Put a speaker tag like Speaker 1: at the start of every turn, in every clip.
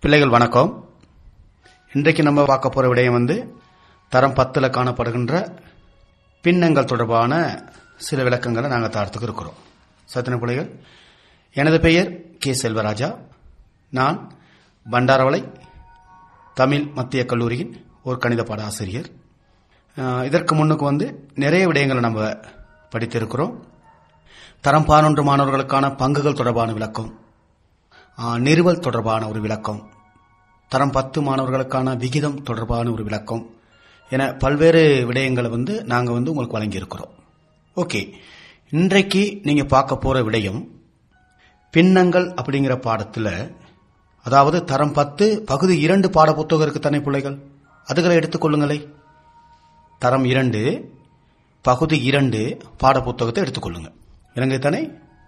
Speaker 1: பிள்ளைகள் வணக்கம் இன்றைக்கு நம்ம பார்க்க போற விடயம் வந்து தரம் பத்துல காணப்படுகின்ற பின்னங்கள் தொடர்பான சில விளக்கங்களை நாங்கள் தாரத்துக்கு இருக்கிறோம் சத்தின பிள்ளைகள் எனது பெயர் கே செல்வராஜா நான் பண்டாரவளை தமிழ் மத்திய கல்லூரியின் ஒரு கணித பாட ஆசிரியர் அஹ், இதற்கு முன்னுக்கு வந்து நிறைய விடயங்களை நம்ம படித்திருக்கிறோம் தரம் பதினொன்று மாணவர்களுக்கான பங்குகள் தொடர்பான விளக்கம் ஆஹ், நிறுவல் தொடர்பான ஒரு விளக்கம் தரம் பத்து மாணவர்களுக்கான விகிதம் தொடர்பான ஒரு விளக்கம் என பல்வேறு விடயங்களை வந்து நாங்கள் வந்து உங்களுக்கு வழங்கியிருக்கிறோம் ஓகே இன்றைக்கு நீங்க பார்க்க போற விடயம் பின்னங்கள் அப்படிங்கிற பாடத்தில் அதாவது தரம் பத்து பகுதி இரண்டு பாட புத்தகம் இருக்கு தானே பிள்ளைகள் அதுகளை எடுத்துக்கொள்ளுங்களே தரம் இரண்டு பகுதி இரண்டு பாட புத்தகத்தை எடுத்துக்கொள்ளுங்க விளங்குது தானே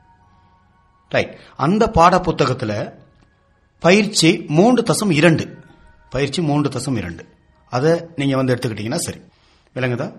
Speaker 1: ரைட் அந்த பாட புத்தகத்துல பயிற்சி மூன்று தசம் இரண்டு பயிற்சி மூன்று தசம் இரண்டு அதை நீங்க வந்து எடுத்துக்கிட்டீங்கன்னா சரி விளங்குதா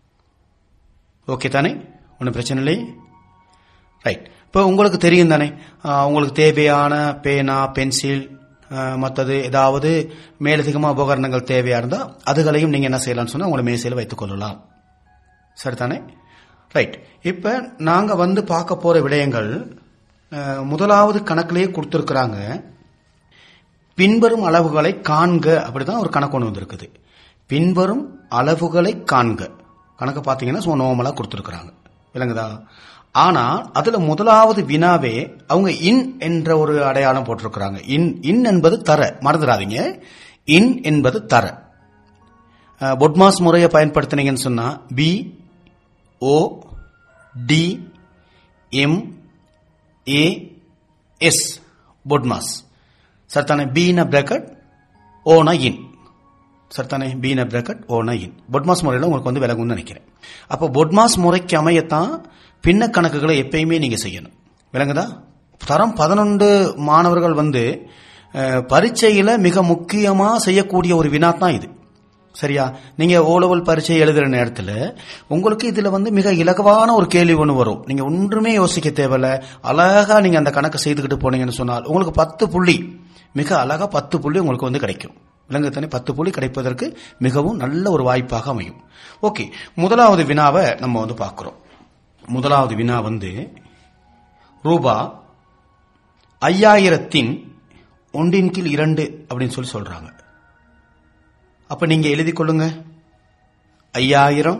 Speaker 1: ஓகே தானே ஒன்றும் பிரச்சனை இல்லை ரைட் இப்போ உங்களுக்கு தெரியும் தானே ஆஹ், உங்களுக்கு தேவையான பேனா பென்சில் மற்றது ஏதாவது மேலதிகமாக உபகரணங்கள் தேவையா இருந்தால் அதுகளையும் நீங்க என்ன செய்யலாம்னு சொன்னா உங்களை மேசையில் வைத்துக் கொள்ளலாம் சரிதானே ரைட் இப்ப நாங்க வந்து பார்க்க போற விடயங்கள் அஹ், முதலாவது கணக்கிலேயே கொடுத்திருக்கிறாங்க பின்வரும் அளவுகளை காண்க அப்படிதான் ஒரு கணக்கு ஒன்று வந்திருக்குது பின்வரும் அளவுகளை காண்க கணக்கு பார்த்தீங்கன்னா சும்மா நோமலா கொடுத்திருக்கிறாங்க விளங்குதா ஆனா அதுல முதலாவது வினாவே அவங்க இன் என்ற ஒரு அடையாளம் போட்டிருக்கிறாங்க இன் இன் என்பது தர மறந்துடாதீங்க இன் என்பது தர அஹ், பொட்மாஸ் முறையை பயன்படுத்தினீங்கன்னு சொன்னா B O D M A S BODMAS சரிதானே பீன பிரக்கட் ஓனா இன் சரிதானே பீன பிரக்கட் ஓனா இன் பொட்மாஸ் முறையில் உங்களுக்கு வந்து விலகும்னு நினைக்கிறேன் அப்போ பொட்மாஸ் முறைக்கு அமையத்தான் பின்ன கணக்குகளை எப்பயுமே நீங்க செய்யணும் விளங்குதா தரம் பதினொன்று மாணவர்கள் வந்து அஹ், பரீட்சையில மிக முக்கியமா செய்யக்கூடிய ஒரு வினா தான் இது சரியா நீங்க ஓ லெவல் பரீட்சை எழுதுற நேரத்துல உங்களுக்கு இதுல வந்து மிக இலகுவான ஒரு கேள்வி ஒன்று வரும் நீங்க ஒன்றுமே யோசிக்க தேவையில்ல அழகா நீங்க அந்த கணக்கு செய்துக்கிட்டு போனீங்கன்னு சொன்னால் உங்களுக்கு பத்து புள்ளி மிக அழகா பத்து புள்ளி உங்களுக்கு வந்து கிடைக்கும் விலங்கு தானே பத்து புள்ளி கிடைப்பதற்கு மிகவும் நல்ல ஒரு வாய்ப்பாக அமையும் ஓகே முதலாவது வினாவை நம்ம வந்து பார்க்கிறோம் முதலாவது வினா வந்து ரூபா ஐயாயிரத்தின் ஒன்றின் கீழ் இரண்டு அப்படின்னு சொல்லி சொல்றாங்க அப்ப நீங்க எழுதி கொள்ளுங்க ஐயாயிரம்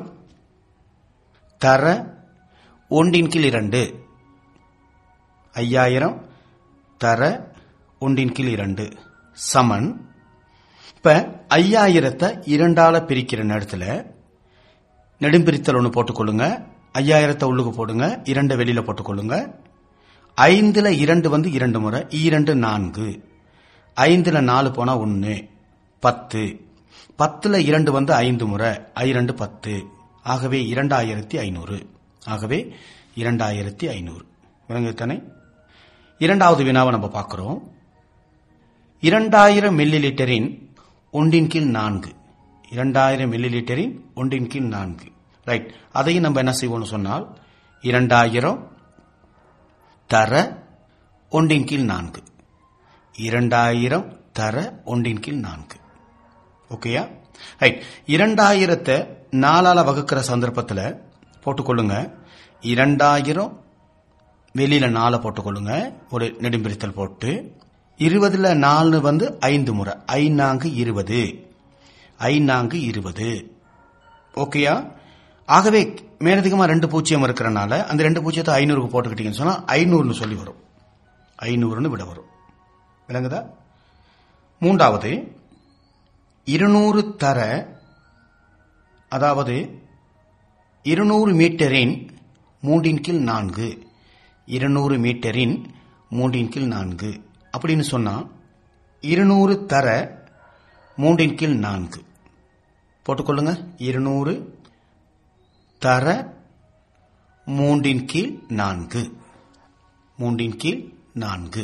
Speaker 1: தர ஒன்றின் கீழ் இரண்டு ஐயாயிரம் தர ஒன்றின் கீழ் இரண்டு சமன் இப்ப ஐயாயிரத்தை இரண்டால பிரிக்கிற நேரத்துல நெடும்பிரித்தல் ஒன்று போட்டுக்கொள்ளுங்க ஐயாயிரத்தை உள்ளுக்கு போடுங்க இரண்டு வெளியில போட்டுக்கொள்ளுங்க ஐந்துல இரண்டு வந்து இரண்டு முறை இரண்டு நான்கு ஐந்துல நாலு போனா ஒன்னு பத்து பத்துல இரண்டு வந்து ஐந்து முறை இரண்டு பத்து ஆகவே இரண்டாயிரத்தி ஐநூறு ஆகவே இரண்டாயிரத்தி ஐநூறு விளங்குது தானே இரண்டாவது வினாவை நம்ம பார்க்கிறோம் இரண்டாயிரம் மில்லி லிட்டரின் ஒன்றின் கீழ் நான்கு இரண்டாயிரம் மில்லி லிட்டரின் ஒன்றின் கீழ் நான்கு ரைட் அதையும் நம்ம என்ன செய்வோம்னு சொன்னால் இரண்டாயிரம் தர ஒன்றின் கீழ் நான்கு இரண்டாயிரம் தர ஒன்றின் கீழ் நான்கு ஓகேயா ரைட் இரண்டாயிரத்தை நாலால வகுக்கிற சந்தர்ப்பத்தில் போட்டுக்கொள்ளுங்க இரண்டாயிரம் வெளியில நாலை போட்டுக்கொள்ளுங்க ஒரு நெடும்பிரித்தல் போட்டு இருபதுல நாலு வந்து ஐந்து முறை ஐநான்கு இருபது ஐநான்கு இருபது ஓகேயா ஆகவே மேலதிகமா ரெண்டு பூஜ்ஜியம் இருக்கிறனால அந்த ரெண்டு பூஜ்ஜியத்தை ஐநூறுக்கு போட்டுக்கிட்டீங்கன்னு சொன்னா ஐநூறுன்னு சொல்லி வரும் ஐநூறுன்னு விட வரும் விளங்குதா மூன்றாவது இருநூறு தர அதாவது இருநூறு மீட்டரின் மூன்றின் கீழ் நான்கு இருநூறு மீட்டரின் மூன்றின் கீழ் நான்கு அப்படின்னு சொன்னா இருநூறு தர மூன்றின் கீழ் நான்கு போட்டுக்கொள்ளுங்க இருநூறு தர மூன்றின் கீழ் நான்கு மூன்றின் கீழ் நான்கு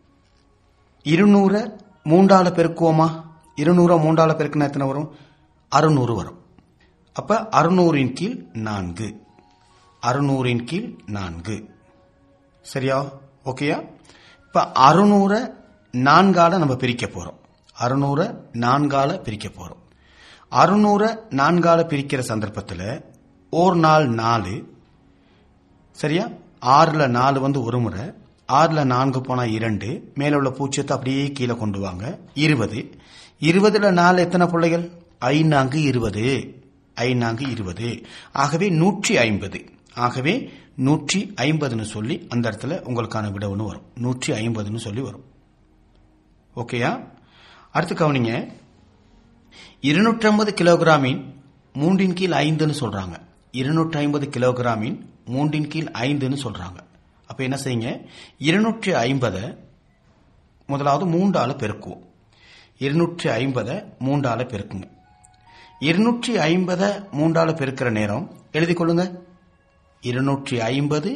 Speaker 1: இருநூற மூன்றால பெருக்குவோமா இருநூற மூன்றால பெருக்குனா எத்தனை வரும் அறுநூறு வரும் அப்ப அறுநூறின் கீழ் நான்கு அறுநூறின் கீழ் நான்கு சரியா ஓகேயா இப்ப அறுநூற நான்கால நம்ம பிரிக்க போறோம் அறுநூறை நான்கால பிரிக்க போறோம் அறுநூறை நான்கால பிரிக்கிற சந்தர்ப்பத்தில் ஒரு நாள் நாலு சரியா ஆறுல நாலு வந்து ஒரு முறை ஆறுல நான்கு போனா இரண்டு மேல உள்ள பூச்சியத்தை அப்படியே கீழே கொண்டு வாங்க இருபது இருபதுல நாலு எத்தனை பிள்ளைகள் ஐநான்கு இருபது ஐநான்கு இருபது ஆகவே நூற்றி ஐம்பது ஆகவே நூற்றி ஐம்பதுன்னு சொல்லி அந்த இடத்துல உங்களுக்கான விட ஒன்று வரும் நூற்றி ஐம்பதுன்னு சொல்லி வரும் ஓகேயா அடுத்து கவனிங்க இருநூற்றி ஐம்பது கிலோகிராமின் மூன்றின் கீழ் ஐந்துன்னு சொல்றாங்க இருநூற்றி ஐம்பது கிலோகிராமின் மூன்றின் கீழ் ஐந்துன்னு சொல்றாங்க அப்ப என்ன செய்யுங்க இருநூற்றி ஐம்பதை முதலாவது மூன்றால பெருக்குவோம் இருநூற்றி ஐம்பதை மூன்றால பெருக்குங்க இருநூற்றி ஐம்பதை மூன்றால பெருக்கிற நேரம் எழுதிக் கொள்ளுங்க இருநூற்றி ஐம்பது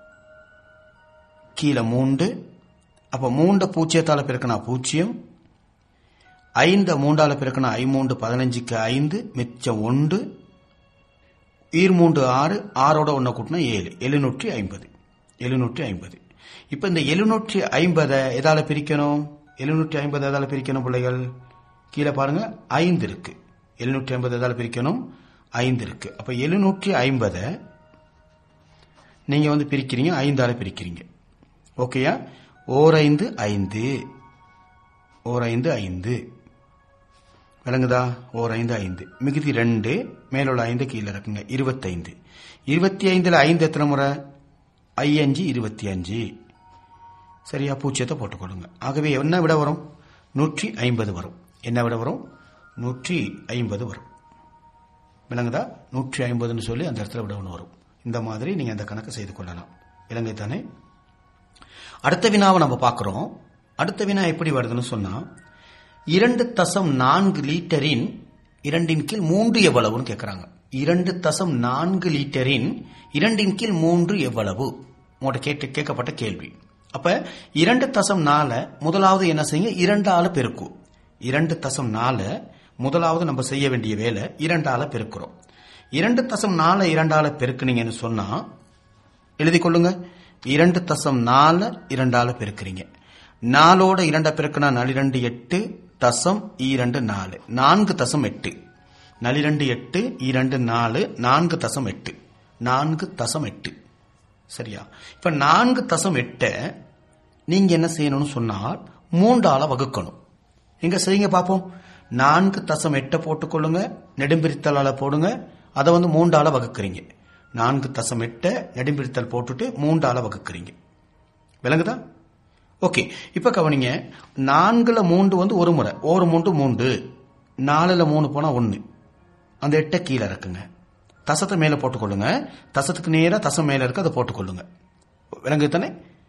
Speaker 1: கீழே மூன்று அப்ப மூண்ட பூஜ்ஜியத்தால பெருக்கினா பூஜ்ஜியம் ஐந்த மூன்றால பெருக்கினா ஐமூன்று பதினஞ்சுக்கு ஐந்து மிச்சம் ஒன்று ஈர் மூன்று ஆறு ஆறோட ஒன்றை கூட்டினா ஏழு எழுநூற்றி ஐம்பது எழுநூற்றி ஐம்பது இப்ப இந்த எழுநூற்றி ஐம்பதை எதால பிரிக்கணும் எழுநூற்றி ஐம்பது எதால பிரிக்கணும் பிள்ளைகள் கீழே பாருங்க ஐந்து இருக்கு எழுநூற்றி ஐம்பது எதால பிரிக்கணும் ஐந்து இருக்கு அப்ப எழுநூற்றி ஐம்பதை நீங்க வந்து பிரிக்கிறீங்க ஐந்தால பிரிக்கிறீங்க ஓகேயா ஓர் ஐந்து ஐந்து ஓர் ஐந்து ஐந்து விளங்குதா ஓர் ஐந்து ஐந்து மிகுதி ரெண்டு மேலுள்ள ஐந்து கீழே இருக்குங்க இருபத்தைந்து இருபத்தி ஐந்துல ஐந்து எத்தனை முறை ஐயஞ்சு இருபத்தி அஞ்சு சரியா பூச்சியத்தை போட்டுக்கொள்ளுங்க ஆகவே என்ன விட வரும் நூற்றி ஐம்பது வரும் என்ன விட வரும் நூற்றி ஐம்பது வரும் விளங்குதா நூற்றி ஐம்பதுன்னு சொல்லி அந்த இடத்துல விட ஒன்று வரும் இந்த மாதிரி நீங்க அந்த கணக்கு செய்து கொள்ளலாம் விலங்கை தானே அடுத்த வினாவை நம்ம பார்க்கிறோம் அடுத்த வினா எப்படி வருதுன்னு சொன்னா இரண்டு தசம் நான்கு லீட்டரின் இரண்டின் கீழ் மூன்று எவ்வளவுன்னு கேட்கறாங்க இரண்டு தசம் நான்கு லீட்டரின் இரண்டின் கீழ் மூன்று எவ்வளவு உங்கள்ட்ட கேட்டு கேட்கப்பட்ட கேள்வி அப்ப இரண்டு தசம் நால முதலாவது என்ன செய்யுங்க இரண்டால பெருக்கும் இரண்டு தசம் நால முதலாவது நம்ம செய்ய வேண்டிய வேலை இரண்டால பெருக்கிறோம் இரண்டு தசம் நால இரண்டால பெருக்குனீங்கன்னு சொன்னா எழுதி கொள்ளுங்க இரண்டு தசம் நாலு இரண்டால பெருக்கிறீங்க நாலோட இரண்ட பெருக்கினா நளிரண்டு எட்டு தசம் ஈரண்டு நாலு நான்கு தசம் எட்டு நளிரண்டு எட்டு ஈரண்டு நாலு நான்கு தசம் எட்டு நான்கு தசம் எட்டு சரியா இப்ப நான்கு தசம் எட்ட நீங்க என்ன செய்யணும்னு சொன்னால் மூன்றால வகுக்கணும் எங்க செய்யுங்க பார்ப்போம் நான்கு தசம் எட்ட போட்டுக்கொள்ளுங்க நெடும்பிரித்தலால போடுங்க அதை வந்து மூன்றால வகுக்கிறீங்க நான்கு தசம் எட்ட நெடும்பிரித்தல் போட்டுட்டு மூன்றால வகுக்கிறீங்க விளங்குதா ஓகே இப்ப கவனிங்க நான்குல மூன்று வந்து ஒரு முறை ஒரு மூன்று மூன்று நாலுல மூணு போனா ஒன்னு அந்த எட்ட கீழே இருக்குங்க தசத்தை மேல போட்டுக்கொள்ளுங்க தசத்துக்கு நேரா தசம் மேல இருக்கு அதை போட்டுக்கொள்ளுங்க விளங்கு தானே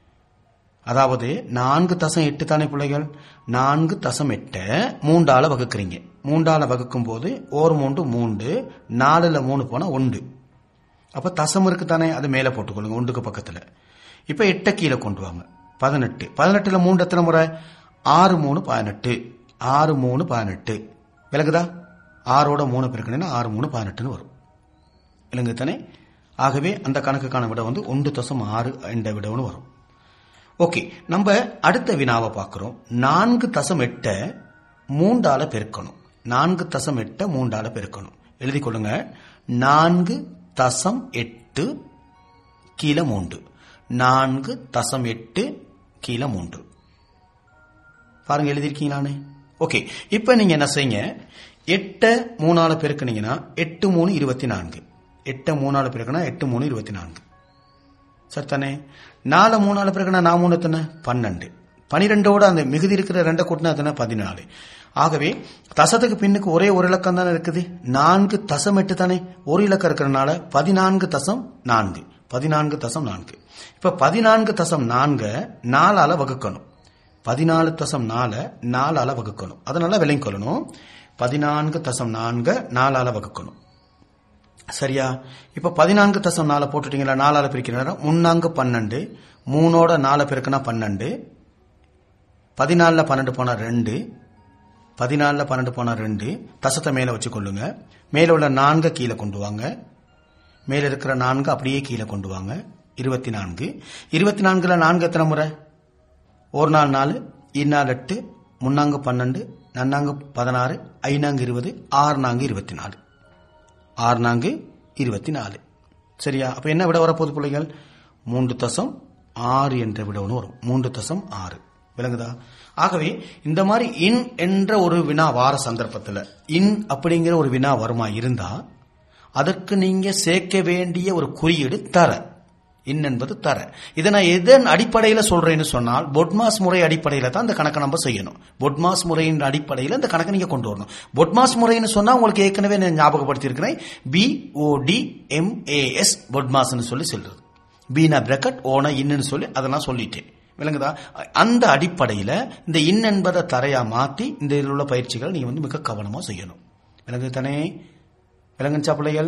Speaker 1: அதாவது நான்கு தசம் எட்டு தானே பிள்ளைகள் நான்கு தசம் எட்ட மூன்றால வகுக்கிறீங்க மூன்றால வகுக்கும் போது ஓர் மூன்று மூன்று நாலுல மூணு போனா ஒன்று அப்ப தசம் இருக்கு தானே அது மேல போட்டுக்கொள்ளுங்க ஒன்றுக்கு பக்கத்துல இப்ப எட்ட கீழே கொண்டு வாங்க பதினெட்டு பதினெட்டுல மூன்று எத்தனை முறை ஆறு மூணு பதினெட்டு ஆறு மூணு பதினெட்டு விளங்குதா ஆறோட மூணு பெருக்கணும்னா ஆறு மூணு பதினெட்டுன்னு வரும் விளங்கு தானே ஆகவே அந்த கணக்குக்கான விட வந்து ஒன்று தசம் ஆறு என்ற விடவுன்னு வரும் ஓகே நம்ம அடுத்த வினாவை பார்க்கிறோம் நான்கு தசம் எட்ட மூன்றால பெருக்கணும் நான்கு தசம் எட்ட மூன்றால பெருக்கணும் எழுதி கொள்ளுங்க நான்கு தசம் எட்டு கீழே மூன்று நான்கு தசம் எட்டு கீழே மூன்று பாருங்க எழுதியிருக்கீங்களானே ஓகே இப்ப நீங்க என்ன செய்யுங்க எட்ட மூணால பெருக்குனீங்கன்னா எட்டு மூணு இருபத்தி நான்கு எட்ட மூணால பெருக்குனா எட்டு மூணு இருபத்தி நான்கு சரித்தானே நாலு மூணால பிறகுனா நான் மூணு எத்தனை பன்னெண்டு பனிரெண்டோட அந்த மிகுதி இருக்கிற ரெண்டை கூட்டினா எத்தனை பதினாலு ஆகவே தசத்துக்கு பின்னுக்கு ஒரே ஒரு இலக்கம் தானே இருக்குது நான்கு தசம் எட்டு தானே ஒரு இலக்கம் இருக்கிறனால பதினான்கு தசம் நான்கு பதினான்கு தசம் நான்கு இப்ப பதினான்கு தசம் நான்கு நாலால வகுக்கணும் பதினாலு தசம் நாலு நாலால வகுக்கணும் அதனால விலையும் கொள்ளணும் பதினான்கு தசம் நான்கு நாலால வகுக்கணும் சரியா இப்ப பதினான்கு தசம் நாலு போட்டுட்டீங்களா நாலால பிரிக்கிற நேரம் முன்னாங்கு பன்னெண்டு மூணோட நாலு பெருக்குனா பன்னெண்டு பதினாலுல பன்னெண்டு போனா ரெண்டு பதினாலுல பன்னெண்டு போனா ரெண்டு தசத்தை மேல வச்சு கொள்ளுங்க மேல உள்ள நான்கு கீழே கொண்டு வாங்க மேல இருக்கிற நான்கு அப்படியே கீழே கொண்டு வாங்க இருபத்தி நான்கு இருபத்தி நான்குல நான்கு எத்தனை முறை ஒரு நாள் நாலு இந்நாள் எட்டு முன்னாங்கு பன்னெண்டு நன்னாங்கு பதினாறு ஐநாங்கு இருபது ஆறு நான்கு இருபத்தி நாலு ஆறு நான்கு இருபத்தி நாலு சரியா அப்ப என்ன விட வரப்போகுது பிள்ளைகள் மூன்று தசம் ஆறு என்ற விட ஒன்று வரும் மூன்று தசம் ஆறு விளங்குதா ஆகவே இந்த மாதிரி இன் என்ற ஒரு வினா வார சந்தர்ப்பத்தில் இன் அப்படிங்கிற ஒரு வினா வருமா இருந்தா அதற்கு நீங்க சேர்க்க வேண்டிய ஒரு குறியீடு தர இன் என்பது தர இதை நான் எதன் அடிப்படையில் சொல்றேன்னு சொன்னால் பொட்மாஸ் முறை அடிப்படையில் தான் இந்த கணக்கை நம்ம செய்யணும் பொட்மாஸ் முறையின் அடிப்படையில் இந்த கணக்கை நீங்க கொண்டு வரணும் பொட்மாஸ் முறைன்னு சொன்னா உங்களுக்கு ஏற்கனவே நான் ஞாபகப்படுத்தி இருக்கிறேன் B O D M A S பொட்மாஸ்னு சொல்லி சொல்றது பீனா பிரக்கட் ஓன இன்னுன்னு சொல்லி அதெல்லாம் சொல்லிட்டேன் விளங்குதா அந்த அடிப்படையில் இந்த இன் என்பதை தரையா மாற்றி இந்த இதில் உள்ள பயிற்சிகள் நீங்க வந்து மிக கவனமா செய்யணும் விளங்குது தானே விளங்குச்சா பிள்ளைகள்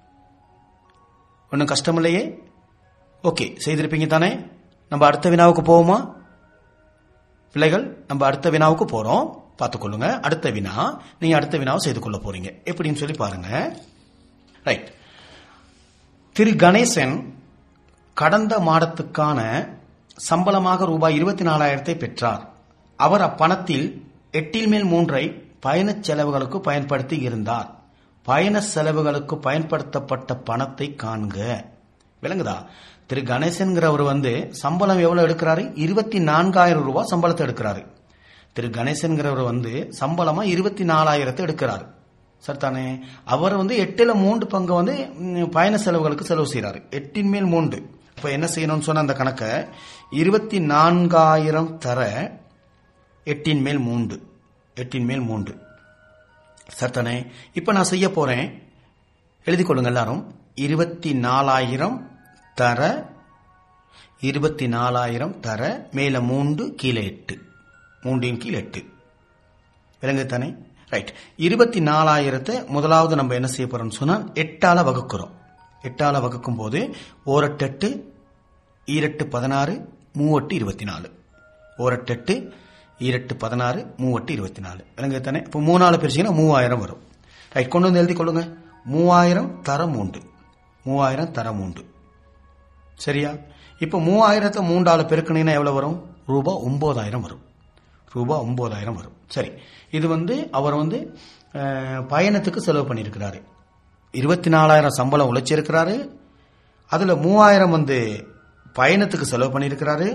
Speaker 1: ஒன்றும் கஷ்டம் இல்லையே ஓகே செய்திருப்பீங்க தானே நம்ம அடுத்த வினாவுக்கு போவோமா பிள்ளைகள் நம்ம அடுத்த வினாவுக்கு போறோம் பார்த்துக்கொள்ளுங்க அடுத்த வினா நீங்க அடுத்த வினாவை செய்து கொள்ள போறீங்க எப்படின்னு சொல்லி பாருங்க ரைட் திரு கணேசன் கடந்த மாதத்துக்கான சம்பளமாக ரூபாய் இருபத்தி நாலாயிரத்தை பெற்றார் அவர் அப்பணத்தில் எட்டில் மேல் மூன்றை பயணச் செலவுகளுக்கு பயன்படுத்தி இருந்தார் பயண செலவுகளுக்கு பயன்படுத்தப்பட்ட பணத்தை காண்க விளங்குதா திரு கணேசன்கிறவர் வந்து சம்பளம் எவ்வளவு எடுக்கிறாரு இருபத்தி நான்காயிரம் ரூபாய் சம்பளத்தை எடுக்கிறாரு திரு கணேசன்கிறவர் வந்து சம்பளமா இருபத்தி நாலாயிரத்தை எடுக்கிறாரு சரிதானே அவர் வந்து எட்டுல மூன்று பங்கு வந்து ம், பயண செலவுகளுக்கு செலவு செய்யறாரு எட்டின் மேல் மூன்று இப்ப என்ன செய்யணும்னு சொன்ன அந்த கணக்கை இருபத்தி நான்காயிரம் தர எட்டின் மேல் மூன்று எட்டின் மேல் மூன்று சரிதானே இப்ப நான் செய்ய போறேன் எழுதிக் கொள்ளுங்க எல்லாரும் இருபத்தி நாலாயிரம் தர இருபத்தி நாலாயிரம் தர மேல மூன்று கீழே எட்டு மூன்றின் கீழ் எட்டு விளங்குது தானே ரைட் இருபத்தி நாலாயிரத்தை முதலாவது நம்ம என்ன செய்ய போறோம்னு சொன்னா எட்டால வகுக்கிறோம் எட்டால வகுக்கும் போது ஓரட்டெட்டு ஈரட்டு பதினாறு மூவட்டு இருபத்தி நாலு ஓரட்டெட்டு ஈரட்டு பதினாறு மூவட்டு இருபத்தி நாலு விளங்குது தானே இப்போ மூணாலு பிரிச்சிங்கன்னா மூவாயிரம் வரும் ரைட் கொண்டு வந்து எழுதி கொள்ளுங்க மூவாயிரம் தர மூன்று மூவாயிரம் தர மூன்று சரியா இப்போ மூவாயிரத்தை மூன்றால பெருக்கினீங்கன்னா எவ்வளவு வரும் ரூபாய் ஒன்பதாயிரம் வரும் ரூபாய் ஒன்பதாயிரம் வரும் சரி இது வந்து அவர் வந்து அஹ், பயணத்துக்கு செலவு பண்ணியிருக்கிறாரு இருபத்தி நாலாயிரம் சம்பளம் உழைச்சிருக்கிறாரு அதுல மூவாயிரம் வந்து பயணத்துக்கு செலவு பண்ணியிருக்கிறாரு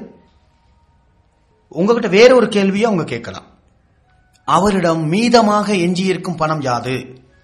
Speaker 1: உங்ககிட்ட வேற ஒரு கேள்வியை அவங்க கேட்கலாம் அவரிடம் மீதமாக எஞ்சியிருக்கும் பணம் யாது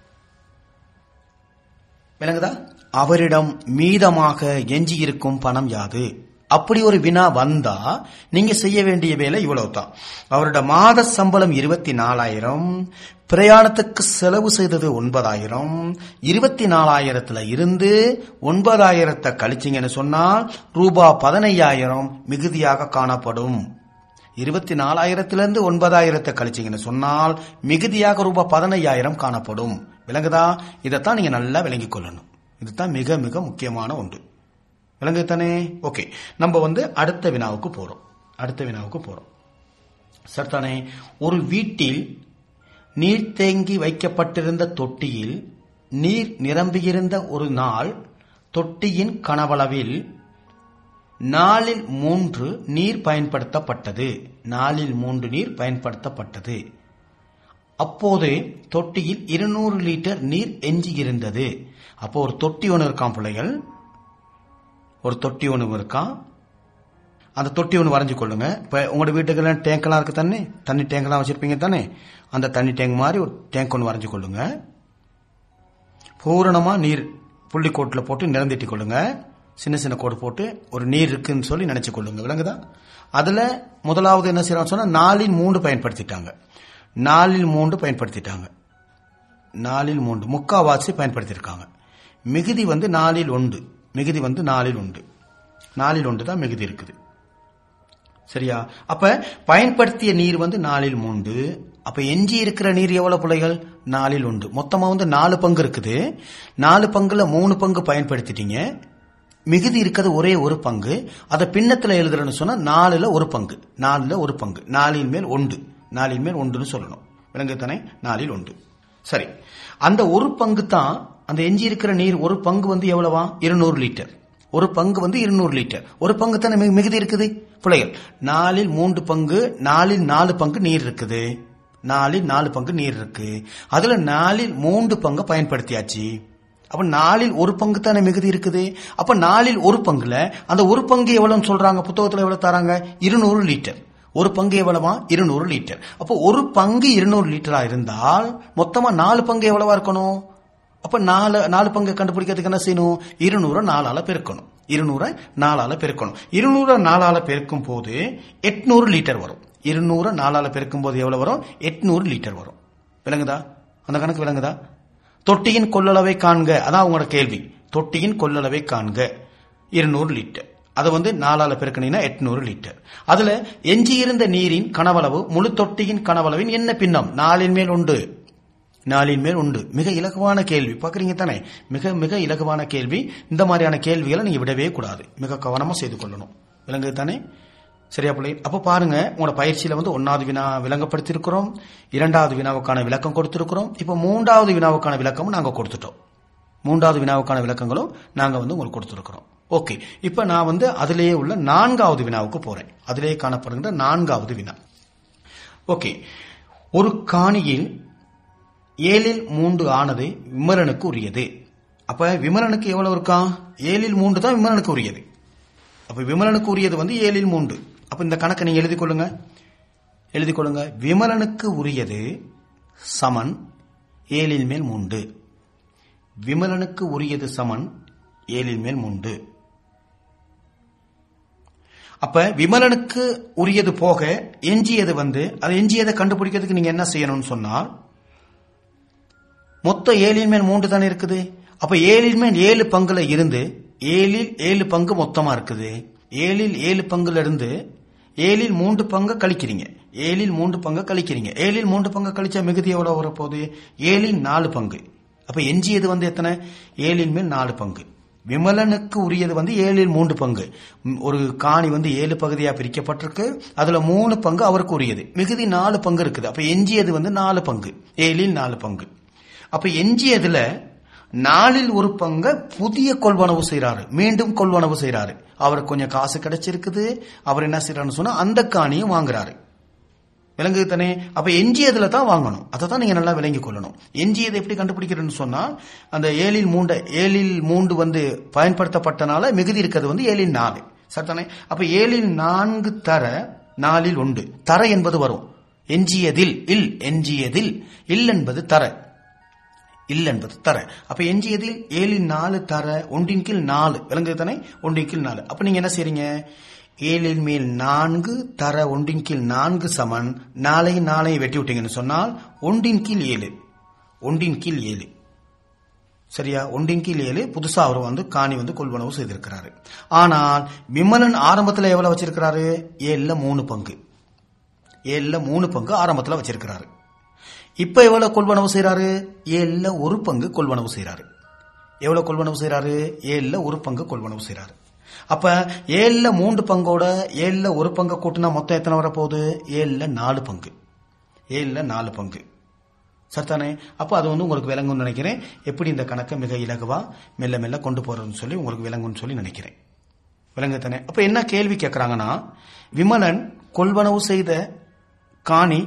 Speaker 1: விளங்குதா அவரிடம் மீதமாக எஞ்சியிருக்கும் பணம் யாது அப்படி ஒரு வினா வந்தா நீங்க செய்ய வேண்டிய வேலை இவ்வளவு தான் அவரோட மாத சம்பளம் இருபத்தி நாலாயிரம் பிரயாணத்துக்கு செலவு செய்தது ஒன்பதாயிரம் இருபத்தி நாலாயிரத்துல இருந்து ஒன்பதாயிரத்தை கழிச்சிங்கன்னு சொன்னால் ரூபா பதினையாயிரம் மிகுதியாக காணப்படும் இருபத்தி நாலாயிரத்திலிருந்து ஒன்பதாயிரத்தை கழிச்சீங்கன்னு சொன்னால் மிகுதியாக ரூபாய் பதினையாயிரம் காணப்படும் விளங்குதா இதைத்தான் நீங்க நல்லா விளங்கிக் கொள்ளணும் இதுதான் மிக மிக முக்கியமான ஒன்று விளங்குது தானே ஓகே நம்ம வந்து அடுத்த வினாவுக்கு போறோம் அடுத்த வினாவுக்கு போறோம் சரிதானே ஒரு வீட்டில் நீர் தேங்கி வைக்கப்பட்டிருந்த தொட்டியில் நீர் நிரம்பியிருந்த ஒரு நாள் தொட்டியின் கனவளவில் நாளில் மூன்று நீர் பயன்படுத்தப்பட்டது நாளில் மூன்று நீர் பயன்படுத்தப்பட்டது அப்போது தொட்டியில் இருநூறு லிட்டர் நீர் எஞ்சி இருந்தது அப்போ ஒரு தொட்டி ஒன்று இருக்கான் பிள்ளைகள் ஒரு தொட்டி ஒன்று இருக்கான் அந்த தொட்டி ஒன்று வரைஞ்சு கொள்ளுங்க இப்போ உங்களோட வீட்டுக்கெல்லாம் டேங்கெல்லாம் இருக்கு தானே தண்ணி டேங்கெல்லாம் வச்சிருப்பீங்க தானே அந்த தண்ணி டேங்க் மாதிரி ஒரு டேங்க் ஒன்று வரைஞ்சு கொள்ளுங்க பூரணமா நீர் புள்ளி கோட்டில் போட்டு நிறந்திட்டு கொள்ளுங்க சின்ன சின்ன கோடு போட்டு ஒரு நீர் இருக்குன்னு சொல்லி நினைச்சு கொள்ளுங்க விளங்குதா அதுல முதலாவது என்ன செய்யறாங்க சொன்னா நாலில் மூன்று பயன்படுத்திட்டாங்க நாலில் மூன்று பயன்படுத்திட்டாங்க நாலில் மூன்று முக்காவாசி பயன்படுத்தியிருக்காங்க மிகுதி வந்து நாலில் ஒன்று மிகுதி வந்து நாலில் உண்டு நாலில் ஒன்று தான் மிகுதி இருக்குது சரியா அப்ப பயன்படுத்திய நீர் வந்து நாலில் மூன்று அப்ப எஞ்சி இருக்கிற நீர் எவ்வளவு பிள்ளைகள் நாலில் உண்டு மொத்தமா வந்து நாலு பங்கு இருக்குது நாலு பங்குல மூணு பங்கு பயன்படுத்திட்டீங்க மிகுதி இருக்கிறது ஒரே ஒரு பங்கு அதை பின்னத்துல எழுதுறேன்னு சொன்னா நாலுல ஒரு பங்கு நாலுல ஒரு பங்கு நாலின் மேல் ஒன்று நாலின் மேல் ஒன்றுன்னு சொல்லணும் விலங்கு தானே நாலில் ஒன்று சரி அந்த ஒரு பங்கு தான் அந்த எஞ்சி இருக்கிற நீர் ஒரு பங்கு வந்து எவ்வளவா இருநூறு லிட்டர் ஒரு பங்கு வந்து இருநூறு லிட்டர் ஒரு பங்கு தானே மிகு- மிகுதி இருக்குது பிள்ளைகள் நாலில் மூன்று பங்கு நாலில் நாலு பங்கு நீர் இருக்குது நாலில் நாலு பங்கு நீர் இருக்கு அதுல நாலில் மூன்று பங்கு பயன்படுத்தியாச்சு அப்ப நாலில் ஒரு பங்கு தானே மிகுதி இருக்குது அப்ப நாலில் ஒரு பங்குல அந்த ஒரு பங்கு எவ்வளவுன்னு சொல்றாங்க புத்தகத்துல எவ்வளவு தராங்க இருநூறு லிட்டர் ஒரு பங்கு எவ்வளவா இருநூறு லிட்டர் அப்போ ஒரு பங்கு இருநூறு லிட்டரா இருந்தால் மொத்தமா நாலு பங்கு எவ்வளவா இருக்கணும் அப்ப நாலு நாலு பங்கு கண்டுபிடிக்கிறதுக்கு என்ன செய்யணும் இருநூறு நாலால பெருக்கணும் இருநூறு நாலால பெருக்கணும் இருநூறு நாலால பெருக்கும் போது எட்நூறு லிட்டர் வரும் இருநூறு நாலால பெருக்கும் போது எவ்வளவு வரும் எட்நூறு லிட்டர் வரும் விளங்குதா அந்த கணக்கு விளங்குதா தொட்டியின் கொள்ளளவை காண்க அதான் உங்களோட கேள்வி தொட்டியின் கொள்ளளவை காண்க இருநூறு லிட்டர் அதை வந்து நாலால பெருக்கினீங்கன்னா எட்நூறு லிட்டர் அதுல எஞ்சியிருந்த நீரின் கனவளவு முழு தொட்டியின் கனவளவின் என்ன பின்னம் நாலின் மேல் உண்டு நாளின் மேல் உண்டு மிக இலகுவான கேள்வி பாக்குறீங்க தானே மிக மிக இலகுவான கேள்வி இந்த மாதிரியான கேள்விகளை நீங்க விடவே கூடாது மிக கவனமா செய்து கொள்ளணும் விளங்குது தானே சரியா பிள்ளை அப்ப பாருங்க உங்களோட பயிற்சியில வந்து ஒன்னாவது வினா விளங்கப்படுத்திருக்கிறோம் இரண்டாவது வினாவுக்கான விளக்கம் கொடுத்திருக்கிறோம் இப்ப மூன்றாவது வினாவுக்கான விளக்கமும் நாங்க கொடுத்துட்டோம் மூன்றாவது வினாவுக்கான விளக்கங்களும் நாங்க வந்து உங்களுக்கு கொடுத்திருக்கிறோம் ஓகே இப்ப நான் வந்து அதிலேயே உள்ள நான்காவது வினாவுக்கு போறேன் அதிலேயே காணப்படுகின்ற நான்காவது வினா ஓகே ஒரு காணியில் ஏழில் மூன்று ஆனது விமலனுக்கு உரியது அப்ப விமலனுக்கு எவ்வளவு இருக்கா ஏழில் மூன்று தான் விமலனுக்கு உரியது அப்ப விமலனுக்கு உரியது வந்து ஏழில் மூன்று அப்ப இந்த கணக்கை நீங்க எழுதி கொள்ளுங்க எழுதி கொள்ளுங்க விமலனுக்கு உரியது சமன் ஏழில் மேல் மூன்று விமலனுக்கு உரியது சமன் ஏழில் மேல் மூன்று அப்ப விமலனுக்கு உரியது போக எஞ்சியது வந்து அது எஞ்சியதை கண்டுபிடிக்கிறதுக்கு நீங்க என்ன செய்யணும்னு சொன்னால் மொத்தம் ஏழின் மேல் மூன்று தானே இருக்குது அப்ப ஏழின் மேல் ஏழு பங்குல இருந்து ஏழில் ஏழு பங்கு மொத்தமா இருக்குது ஏழில் ஏழு பங்குல இருந்து ஏழில் மூன்று பங்கு கழிக்கிறீங்க ஏழில் மூன்று பங்கு கழிக்கிறீங்க ஏழில் மூன்று பங்கு கழிச்சா மிகுதி எவ்வளவு வரப்போகுது ஏழில் நாலு பங்கு அப்ப எஞ்சியது வந்து எத்தனை ஏழின் மேல் நாலு பங்கு விமலனுக்கு உரியது வந்து ஏழில் மூன்று பங்கு ம், ஒரு காணி வந்து ஏழு பகுதியா பிரிக்கப்பட்டிருக்கு அதுல மூணு பங்கு அவருக்கு உரியது மிகுதி நாலு பங்கு இருக்குது அப்ப எஞ்சியது வந்து நாலு பங்கு ஏழில் நாலு பங்கு அப்ப எஞ்சியதுல நாலில் ஒரு பங்க புதிய கொள்வனவு செய்யறாரு மீண்டும் கொள்வனவு செய்யறாரு அவருக்கு கொஞ்சம் காசு கிடைச்சிருக்குது அவர் என்ன செய்யறாருன்னு சொன்னா அந்த காணியும் வாங்குறாரு விலங்கு தானே அப்ப எஞ்சியதுல தான் வாங்கணும் அதை தான் நீங்க நல்லா விளங்கி கொள்ளணும் எஞ்சியதை எப்படி கண்டுபிடிக்கிறேன்னு சொன்னா அந்த ஏழில் மூண்ட ஏழில் மூன்று வந்து பயன்படுத்தப்பட்டனால மிகுதி இருக்கிறது வந்து ஏழில் நாலு சரிதானே அப்ப ஏழில் நான்கு தர நாலில் உண்டு தர என்பது வரும் எஞ்சியதில் இல் எஞ்சியதில் இல் என்பது தர இல் என்பது தர அப்ப எஞ்சியதில் ஏழில் நாலு தர ஒன்றின் கீழ் நாலு விளங்குது தானே ஒன்றின் கீழ் நாலு அப்ப நீங்க என்ன செய்றீங்க ஏழின் மேல் நான்கு தர ஒன்றின் கீழ் நான்கு சமன் நாளையும் நாளையும் வெட்டி விட்டீங்கன்னு சொன்னால் ஒன்றின் கீழ் ஏழு ஒன்றின் கீழ் ஏழு சரியா ஒன்றின் கீழ் ஏழு புதுசா அவர் வந்து காணி வந்து கொள்வனவு செய்திருக்கிறாரு ஆனால் விமலன் ஆரம்பத்துல எவ்வளவு வச்சிருக்கிறாரு ஏழுல மூணு பங்கு ஏழுல மூணு பங்கு ஆரம்பத்துல வச்சிருக்கிறாரு இப்ப எவ்வளவு கொள்வனவு செய்யறாரு ஏழுல ஒரு பங்கு கொள்வனவு செய்யறாரு எவ்வளவு கொள்வனவு செய்யறாரு ஏழுல ஒரு பங்கு கொள்வனவு செய்யறாரு அப்ப ஏழுல மூன்று பங்கோட ஏழுல ஒரு பங்கு கூட்டினா மொத்தம் எத்தனை வரப்போகுது ஏழுல நாலு பங்கு ஏழுல நாலு பங்கு சரிதானே அப்ப அது வந்து உங்களுக்கு விளங்கும்னு நினைக்கிறேன் எப்படி இந்த கணக்கை மிக இலகுவா மெல்ல மெல்ல கொண்டு போறதுன்னு சொல்லி உங்களுக்கு விளங்கும்னு சொல்லி நினைக்கிறேன் விளங்குதானே அப்ப என்ன கேள்வி கேட்கறாங்கன்னா விமலன் கொள்வனவு செய்த காணி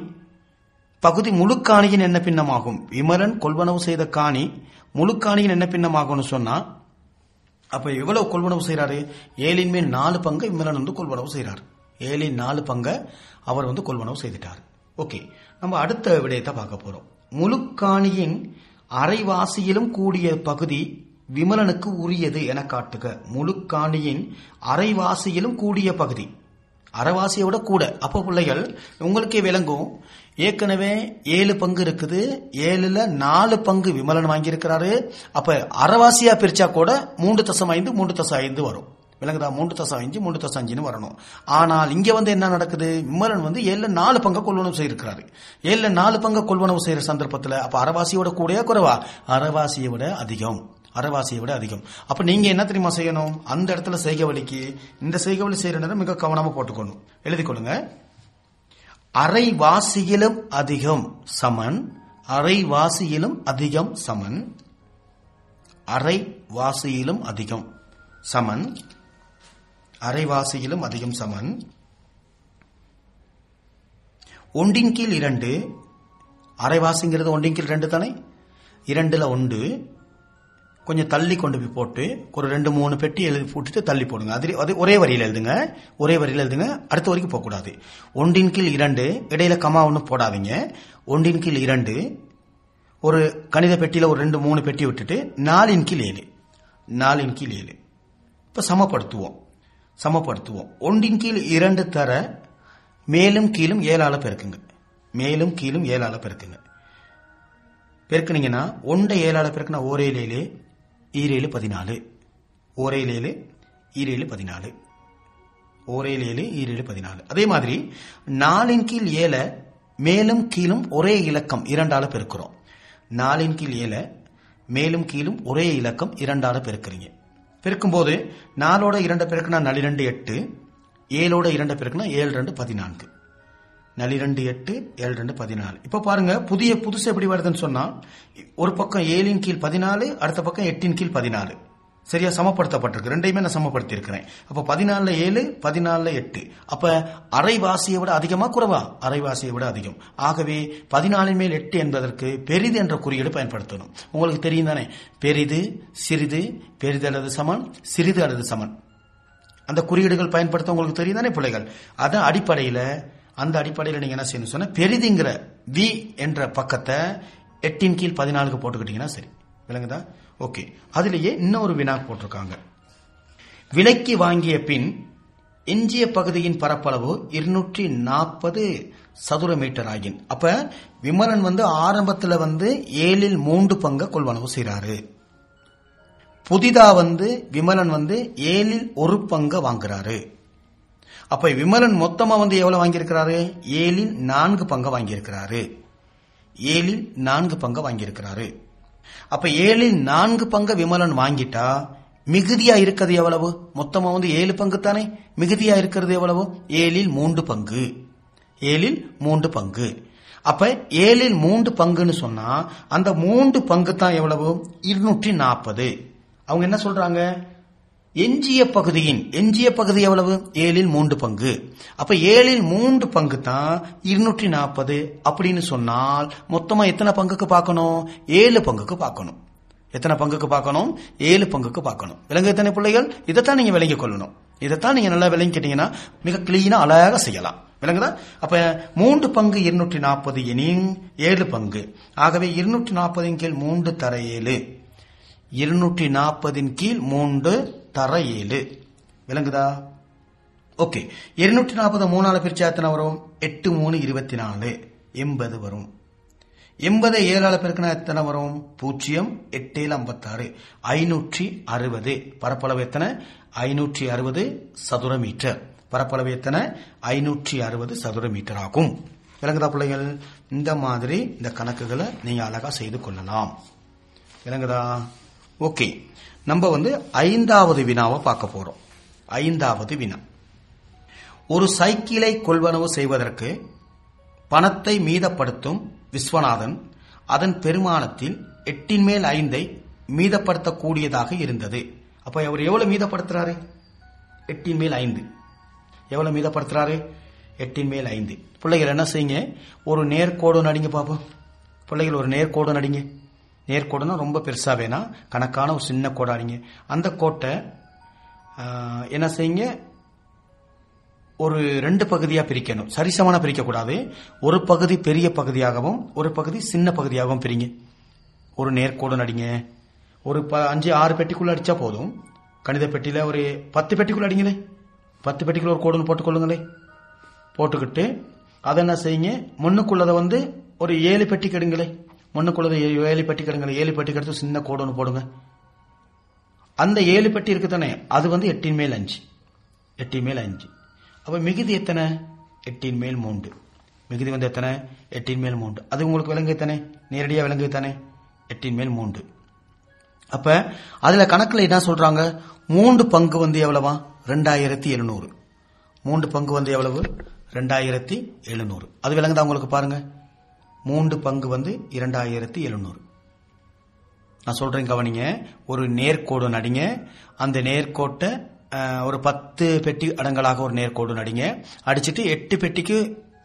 Speaker 1: பகுதி முழு காணியின் என்ன பின்னமாகும் விமலன் கொள்வனவு செய்த காணி முழு காணியின் என்ன பின்னமாகும்னு சொன்னா அப்ப எவ்வளவு கொள்வனவு செய்யறாரு ஏழின் மேல் நாலு பங்கு விமலன் வந்து கொள்வனவு செய்யறாரு ஏழின் நாலு பங்க அவர் வந்து கொள்வனவு செய்துட்டார் ஓகே நம்ம அடுத்த விடயத்தை பார்க்க போறோம் முழு காணியின் அரைவாசியிலும் கூடிய பகுதி விமலனுக்கு உரியது என காட்டுக முழு காணியின் அரைவாசியிலும் கூடிய பகுதி அரைவாசியை விட கூட அப்ப பிள்ளைகள் உங்களுக்கே விளங்கும் ஏற்கனவே ஏழு பங்கு இருக்குது ஏழுல நாலு பங்கு விமலன் வாங்கியிருக்கிறாரு அப்ப அரைவாசியா பிரிச்சா கூட மூன்று தசம் ஐந்து மூன்று தசம் ஐந்து வரும் விளங்குதா மூன்று தசம் அஞ்சு மூன்று தசம் அஞ்சுன்னு வரணும் ஆனால் இங்க வந்து என்ன நடக்குது விமலன் வந்து ஏழுல நாலு பங்க கொள்வனவு செய்திருக்கிறாரு ஏழுல நாலு பங்க கொள்வனவு செய்யற சந்தர்ப்பத்துல அப்ப அரைவாசியோட கூடயா குறைவா அரைவாசியை விட அதிகம் அரைவாசியை விட அதிகம் அப்ப நீங்க என்ன தெரியுமா செய்யணும் அந்த இடத்துல செய்க வழிக்கு இந்த செய்க வழி செய்யற நேரம் மிக கவனமா போட்டுக்கணும் எழுதி கொள்ளுங்க அரைவாசியிலும் அதிகம் சமன் அரைவாசியிலும் அதிகம் சமன் அரைவாசியிலும் அதிகம் சமன் அரைவாசியிலும் அதிகம் சமன் ஒன்றின் கீழ் இரண்டு அரைவாசிங்கிறது ஒன்றின் கீழ் ரெண்டு தானே இரண்டுல ஒன்று கொஞ்சம் தள்ளி கொண்டு போய் போட்டு ஒரு ரெண்டு மூணு பெட்டி எழுதி போட்டுட்டு தள்ளி போடுங்க அது அது ஒரே வரியில் எழுதுங்க ஒரே வரியில் எழுதுங்க அடுத்த வரைக்கும் போகக்கூடாது ஒன்றின் கீழ் இரண்டு இடையில கமா ஒன்று போடாதீங்க ஒன்றின் கீழ் இரண்டு ஒரு கணித பெட்டியில் ஒரு ரெண்டு மூணு பெட்டி விட்டுட்டு நாலின் கீழ் ஏழு நாலின் கீழ் ஏழு இப்போ சமப்படுத்துவோம் சமப்படுத்துவோம் ஒன்றின் கீழ் இரண்டு தர மேலும் கீழும் ஏழால பெருக்குங்க மேலும் கீழும் ஏழால பெருக்குங்க பெருக்குனீங்கன்னா ஒன்றை ஏழால பெருக்குனா ஓரேழு ஏழு ஈரேழு பதினாலு ஓரேழு ஏழு ஈரேழு பதினாலு ஓரேழு ஏழு ஈரேழு பதினாலு அதே மாதிரி நாலின் கீழ் ஏழை மேலும் கீழும் ஒரே இலக்கம் இரண்டால பெருக்கிறோம் நாலின் கீழ் ஏழை மேலும் கீழும் ஒரே இலக்கம் இரண்டால பெருக்கிறீங்க பெருக்கும்போது நாலோட இரண்டு பெருக்குனா நளிரெண்டு எட்டு ஏழோட இரண்டு பெருக்குனா ஏழு ரெண்டு பதினான்கு நளிரெண்டு எட்டு ஏழு ரெண்டு பதினாலு இப்ப பாருங்க புதிய புதுசு எப்படி வருதுன்னு சொன்னா ஒரு பக்கம் ஏழின் கீழ் பதினாலு அடுத்த பக்கம் எட்டின் கீழ் பதினாலு சரியா சமப்படுத்தப்பட்டிருக்கு ரெண்டையுமே நான் சமப்படுத்தி இருக்கிறேன் அப்ப பதினாலுல ஏழு பதினாலுல எட்டு அப்ப அரைவாசியை விட அதிகமா குறைவா அரைவாசியை விட அதிகம் ஆகவே பதினாலின் மேல் எட்டு என்பதற்கு பெரிது என்ற குறியீடு பயன்படுத்தணும் உங்களுக்கு தெரியும் தானே பெரிது சிறிது பெரிது அல்லது சமன் சிறிது அல்லது சமன் அந்த குறியீடுகள் பயன்படுத்த உங்களுக்கு தெரியும் தானே பிள்ளைகள் அதன் அடிப்படையில் அந்த அடிப்படையில் நீங்க என்ன செய்யணும் சொன்னா பெரிதுங்கிற வி என்ற பக்கத்தை எட்டின் கீழ் பதினாலுக்கு போட்டுக்கிட்டீங்கன்னா சரி விளங்குதா ஓகே அதுலயே இன்னொரு வினா போட்டிருக்காங்க விலைக்கு வாங்கிய பின் எஞ்சிய பகுதியின் பரப்பளவு இருநூற்றி நாற்பது சதுர மீட்டர் ஆகின் அப்ப விமலன் வந்து ஆரம்பத்துல வந்து ஏழில் மூன்று பங்க கொள்வனவு செய்றாரு புதிதா வந்து விமலன் வந்து ஏழில் ஒரு பங்க வாங்குறாரு அப்ப விமலன் மொத்தமா வந்து எவ்வளவு வாங்கியிருக்கிறாரு ஏழில் நான்கு பங்க வாங்கியிருக்கிறாரு ஏழில் நான்கு பங்க வாங்கியிருக்கிறாரு அப்ப ஏழில் நான்கு பங்க விமலன் வாங்கிட்டா மிகுதியா இருக்கிறது எவ்வளவு மொத்தமா வந்து ஏழு பங்கு தானே மிகுதியா இருக்கிறது எவ்வளவு ஏழில் மூன்று பங்கு ஏழில் மூன்று பங்கு அப்ப ஏழில் மூன்று பங்குன்னு சொன்னா அந்த மூன்று பங்கு தான் எவ்வளவு இருநூற்றி நாற்பது அவங்க என்ன சொல்றாங்க எஞ்சிய பகுதியின் எஞ்சிய பகுதி எவ்வளவு ஏழில் மூன்று பங்கு அப்ப ஏழில் மூன்று பங்கு தான் இருநூற்றி நாற்பது அப்படின்னு சொன்னால் மொத்தமா எத்தனை பங்குக்கு பார்க்கணும் ஏழு பங்குக்கு பார்க்கணும் எத்தனை பங்குக்கு பார்க்கணும் ஏழு பங்குக்கு பார்க்கணும் விலங்கு எத்தனை பிள்ளைகள் இதைத்தான் நீங்க விளங்கிக் கொள்ளணும் இதைத்தான் நீங்க நல்லா விளங்கிக்கிட்டீங்கன்னா மிக கிளீனா அழகாக செய்யலாம் விளங்குதா அப்ப மூன்று பங்கு இருநூற்றி நாற்பது எனின் ஏழு பங்கு ஆகவே இருநூற்றி நாற்பதின் கீழ் மூன்று தர ஏழு இருநூற்றி நாற்பதின் கீழ் மூன்று தர ஏழு விளங்குதா ஓகே இருநூற்றி நாற்பது மூணால பிரிச்சா எத்தனை வரும் எட்டு மூணு இருபத்தி நாலு எண்பது வரும் எண்பது ஏழால பெருக்கினா எத்தனை வரும் பூஜ்ஜியம் எட்டு ஏழு ஐம்பத்தாறு ஐநூற்றி அறுபது பரப்பளவு எத்தனை ஐநூற்றி அறுபது சதுர மீட்டர் பரப்பளவு எத்தனை ஐநூற்றி அறுபது சதுர மீட்டர் ஆகும் விளங்குதா பிள்ளைகள் இந்த மாதிரி இந்த கணக்குகளை நீங்க அழகா செய்து கொள்ளலாம் விளங்குதா ஓகே நம்ம வந்து ஐந்தாவது வினாவை பார்க்க போறோம் ஐந்தாவது வினா ஒரு சைக்கிளை கொள்வனவு செய்வதற்கு பணத்தை மீதப்படுத்தும் விஸ்வநாதன் அதன் பெருமானத்தில் எட்டின் மேல் ஐந்தை மீதப்படுத்தக்கூடியதாக இருந்தது அப்ப அவர் எவ்வளவு மீதப்படுத்துறாரு எட்டின் மேல் ஐந்து எவ்வளவு மீதப்படுத்துறாரு எட்டின் மேல் ஐந்து பிள்ளைகள் என்ன செய்யுங்க ஒரு நேர்கோடு நடிங்க பாப்போம் பிள்ளைகள் ஒரு நேர்கோடு நடிங்க நேர்கோடுனா ரொம்ப பெருசா வேணாம் கணக்கான ஒரு சின்ன கோடு அடிங்க அந்த கோட்டை ஆஹ், என்ன செய்யுங்க ஒரு ரெண்டு பகுதியா பிரிக்கணும் சரிசமான பிரிக்க கூடாது ஒரு பகுதி பெரிய பகுதியாகவும் ஒரு பகுதி சின்ன பகுதியாகவும் பிரிங்க ஒரு நேர்கோடு நடிங்க ஒரு ப- அஞ்சு ஆறு பெட்டிக்குள்ள அடிச்சா போதும் கணித பெட்டியில ஒரு பத்து பெட்டிக்குள்ள அடிங்களே பத்து பெட்டிக்குள்ள ஒரு கோடுன்னு போட்டுக்கொள்ளுங்களே போட்டுக்கிட்டு அதை என்ன செய்யுங்க முன்னுக்குள்ளதை வந்து ஒரு ஏழு பெட்டி கெடுங்களே முன்னுக்குள்ளதை ஏ- ஏழு பெட்டி கெடுங்களே ஏழு பெட்டி கெடுத்து சின்ன கோடு ஒன்று போடுங்க அந்த ஏழு பெட்டி இருக்கு தானே அது வந்து எட்டின் மேல் அஞ்சு எட்டின் மேல் அஞ்சு அப்ப மிகுதி எத்தனை எட்டின் மேல் மூன்று மிகுதி வந்து எத்தனை எட்டின் மேல் மூன்று அது உங்களுக்கு விளங்கு எத்தனை நேரடியா விளங்கு எத்தனை எட்டின் மேல் மூன்று அப்ப அதுல கணக்குல என்ன சொல்றாங்க மூன்று பங்கு வந்து எவ்வளவா ரெண்டாயிரத்தி எழுநூறு மூன்று பங்கு வந்து எவ்வளவு ரெண்டாயிரத்தி எழுநூறு அது விளங்குதா உங்களுக்கு பாருங்க மூன்று பங்கு வந்து இரண்டாயிரத்தி எழுநூறு நான் சொல்றேன் கவனிங்க ஒரு நேர்கோடு நடிங்க அந்த நேர்கோட்டை அஹ், ஒரு பத்து பெட்டி அடங்கலாக ஒரு நேர்கோடு நடிங்க அடிச்சிட்டு எட்டு பெட்டிக்கு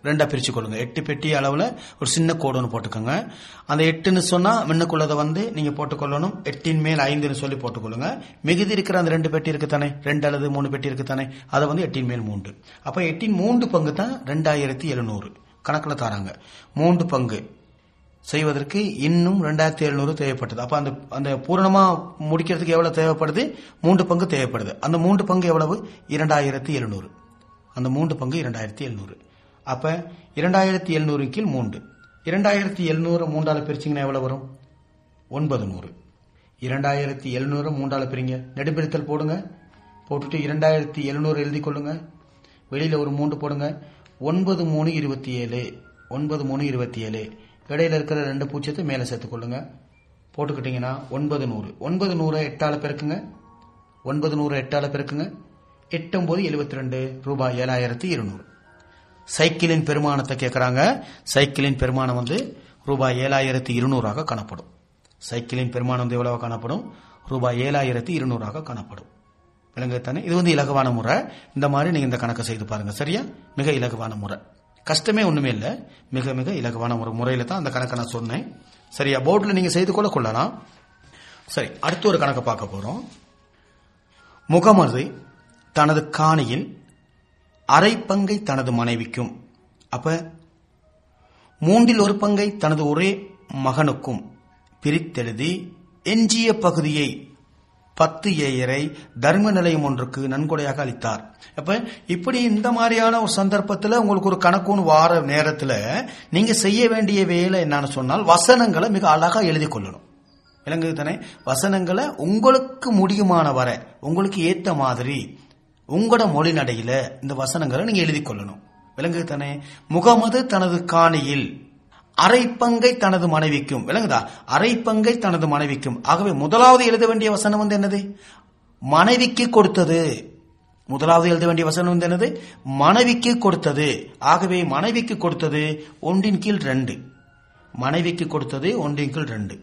Speaker 1: ரெண்டா பிரிச்சு கொள்ளுங்க எட்டு பெட்டி அளவுல ஒரு சின்ன கோடு ஒன்று போட்டுக்கோங்க அந்த எட்டுன்னு சொன்னா முன்னுக்குள்ளதை வந்து நீங்க போட்டுக்கொள்ளணும் எட்டின் மேல் ஐந்துன்னு சொல்லி போட்டுக்கொள்ளுங்க மிகுதி இருக்கிற அந்த ரெண்டு பெட்டி இருக்கு தானே ரெண்டு அல்லது மூணு பெட்டி இருக்கு தானே அதை வந்து எட்டின் மேல் மூன்று அப்ப எட்டின் மூன்று பங்கு தான் ரெண்டாயிரத்தி எழுநூறு கணக்குல தராங்க மூன்று பங்கு செய்வதற்கு இன்னும் ரெண்டாயிரத்தி எழுநூறு தேவைப்பட்டது அப்ப அந்த அந்த பூரணமா முடிக்கிறதுக்கு எவ்வளவு தேவைப்படுது மூன்று பங்கு தேவைப்படுது அந்த மூன்று பங்கு எவ்வளவு இரண்டாயிரத்தி எழுநூறு அந்த மூன்று பங்கு இரண்டாயிரத்தி எழுநூறு அப்ப இரண்டாயிரத்தி எழுநூறு கீழ் மூன்று இரண்டாயிரத்தி எழுநூறு மூன்றால பிரிச்சிங்கன்னா எவ்வளவு வரும் ஒன்பது நூறு இரண்டாயிரத்தி எழுநூறு மூன்றால பிரிங்க நெடும்பிரித்தல் போடுங்க போட்டுட்டு இரண்டாயிரத்தி எழுநூறு எழுதி கொள்ளுங்க வெளியில ஒரு மூன்று போடுங்க ஒன்பது மூணு இருபத்தி ஏழு ஒன்பது மூணு இருபத்தி ஏழு இடையில இருக்கிற ரெண்டு பூஜ்ஜியத்தை மேலே சேர்த்துக்கொள்ளுங்க போட்டுக்கிட்டீங்கன்னா ஒன்பது நூறு ஒன்பது நூறு எட்டால பெருக்குங்க ஒன்பது நூறு எட்டால பெருக்குங்க எட்டொன்பது எழுபத்தி ரெண்டு ரூபாய் ஏழாயிரத்தி இருநூறு சைக்கிளின் பெருமானத்தை கேட்கறாங்க சைக்கிளின் பெருமானம் வந்து ரூபாய் ஏழாயிரத்தி இருநூறாக காணப்படும் சைக்கிளின் பெருமானம் வந்து எவ்வளவு காணப்படும் ரூபாய் ஏழாயிரத்தி இருநூறாக காணப்படும் விளங்குதானே இது வந்து இலகுவான முறை இந்த மாதிரி நீங்க இந்த கணக்கை செய்து பாருங்க சரியா மிக இலகுவான முறை கஷ்டமே ஒண்ணுமே இல்ல மிக மிக இலகுவான ஒரு முறையில தான் அந்த கணக்கை நான் சொன்னேன் சரியா போர்டில் நீங்க செய்து கொள்ள கொள்ளலாம் சரி அடுத்து ஒரு கணக்கை பார்க்க போறோம் முகமது தனது காணியில் அரை பங்கை தனது மனைவிக்கும் அப்ப மூன்றில் ஒரு பங்கை தனது ஒரே மகனுக்கும் பிரித்தெழுதி எஞ்சிய பகுதியை பத்து ஏயரை தர்ம நிலையம் ஒன்றுக்கு நன்கொடையாக அளித்தார் அப்ப இப்படி இந்த மாதிரியான ஒரு சந்தர்ப்பத்தில் உங்களுக்கு ஒரு கணக்குன்னு வார நேரத்தில் நீங்க செய்ய வேண்டிய வேலை என்னன்னு சொன்னால் வசனங்களை மிக அழகா எழுதி கொள்ளணும் விளங்குது தானே வசனங்களை உங்களுக்கு முடியுமான வர உங்களுக்கு ஏத்த மாதிரி உங்களோட மொழி நடையில இந்த வசனங்களை நீங்க எழுதி கொள்ளணும் விளங்குது தானே முகமது தனது காணியில் அரை பங்கை தனது மனைவிக்கும் விளங்குதா அரை பங்கை தனது மனைவிக்கும் ஆகவே முதலாவது எழுத வேண்டிய வசனம் வந்து என்னது மனைவிக்கு கொடுத்தது முதலாவது எழுத வேண்டிய வசனம் வந்து என்னது மனைவிக்கு கொடுத்தது ஆகவே மனைவிக்கு கொடுத்தது ஒன்றின் கீழ் ரெண்டு மனைவிக்கு கொடுத்தது ஒன்றின் கீழ் ரெண்டு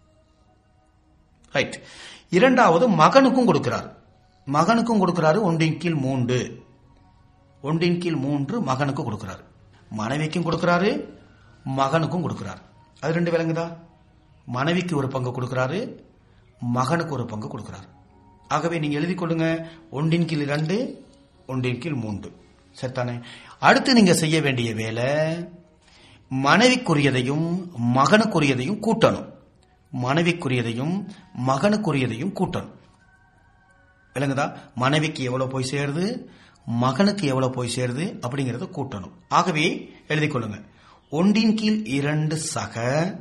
Speaker 1: ரைட் இரண்டாவது மகனுக்கும் கொடுக்கிறார் மகனுக்கும் கொடுக்கிறாரு ஒன்றின் கீழ் மூன்று ஒன்றின் கீழ் மூன்று மகனுக்கு கொடுக்கிறாரு மனைவிக்கும் கொடுக்கிறாரு மகனுக்கும் கொடுக்கிறார் அது ரெண்டு விலங்குதா மனைவிக்கு ஒரு பங்கு கொடுக்கிறாரு மகனுக்கு ஒரு பங்கு கொடுக்கிறார் ஆகவே நீங்க எழுதி கொள்ளுங்க ஒன்றின் கீழ் இரண்டு ஒன்றின் கீழ் மூன்று சரித்தானே அடுத்து நீங்க செய்ய வேண்டிய வேலை மனைவிக்குரியதையும் மகனுக்குரியதையும் கூட்டணும் மனைவிக்குரியதையும் மகனுக்குரியதையும் கூட்டணும் விளங்குதா மனைவிக்கு எவ்வளவு போய் சேருது மகனுக்கு எவ்வளவு போய் சேருது அப்படிங்கறத கூட்டணும் ஆகவே எழுதிக் கொள்ளுங்க ஒன்றின் கீழ் இரண்டு சக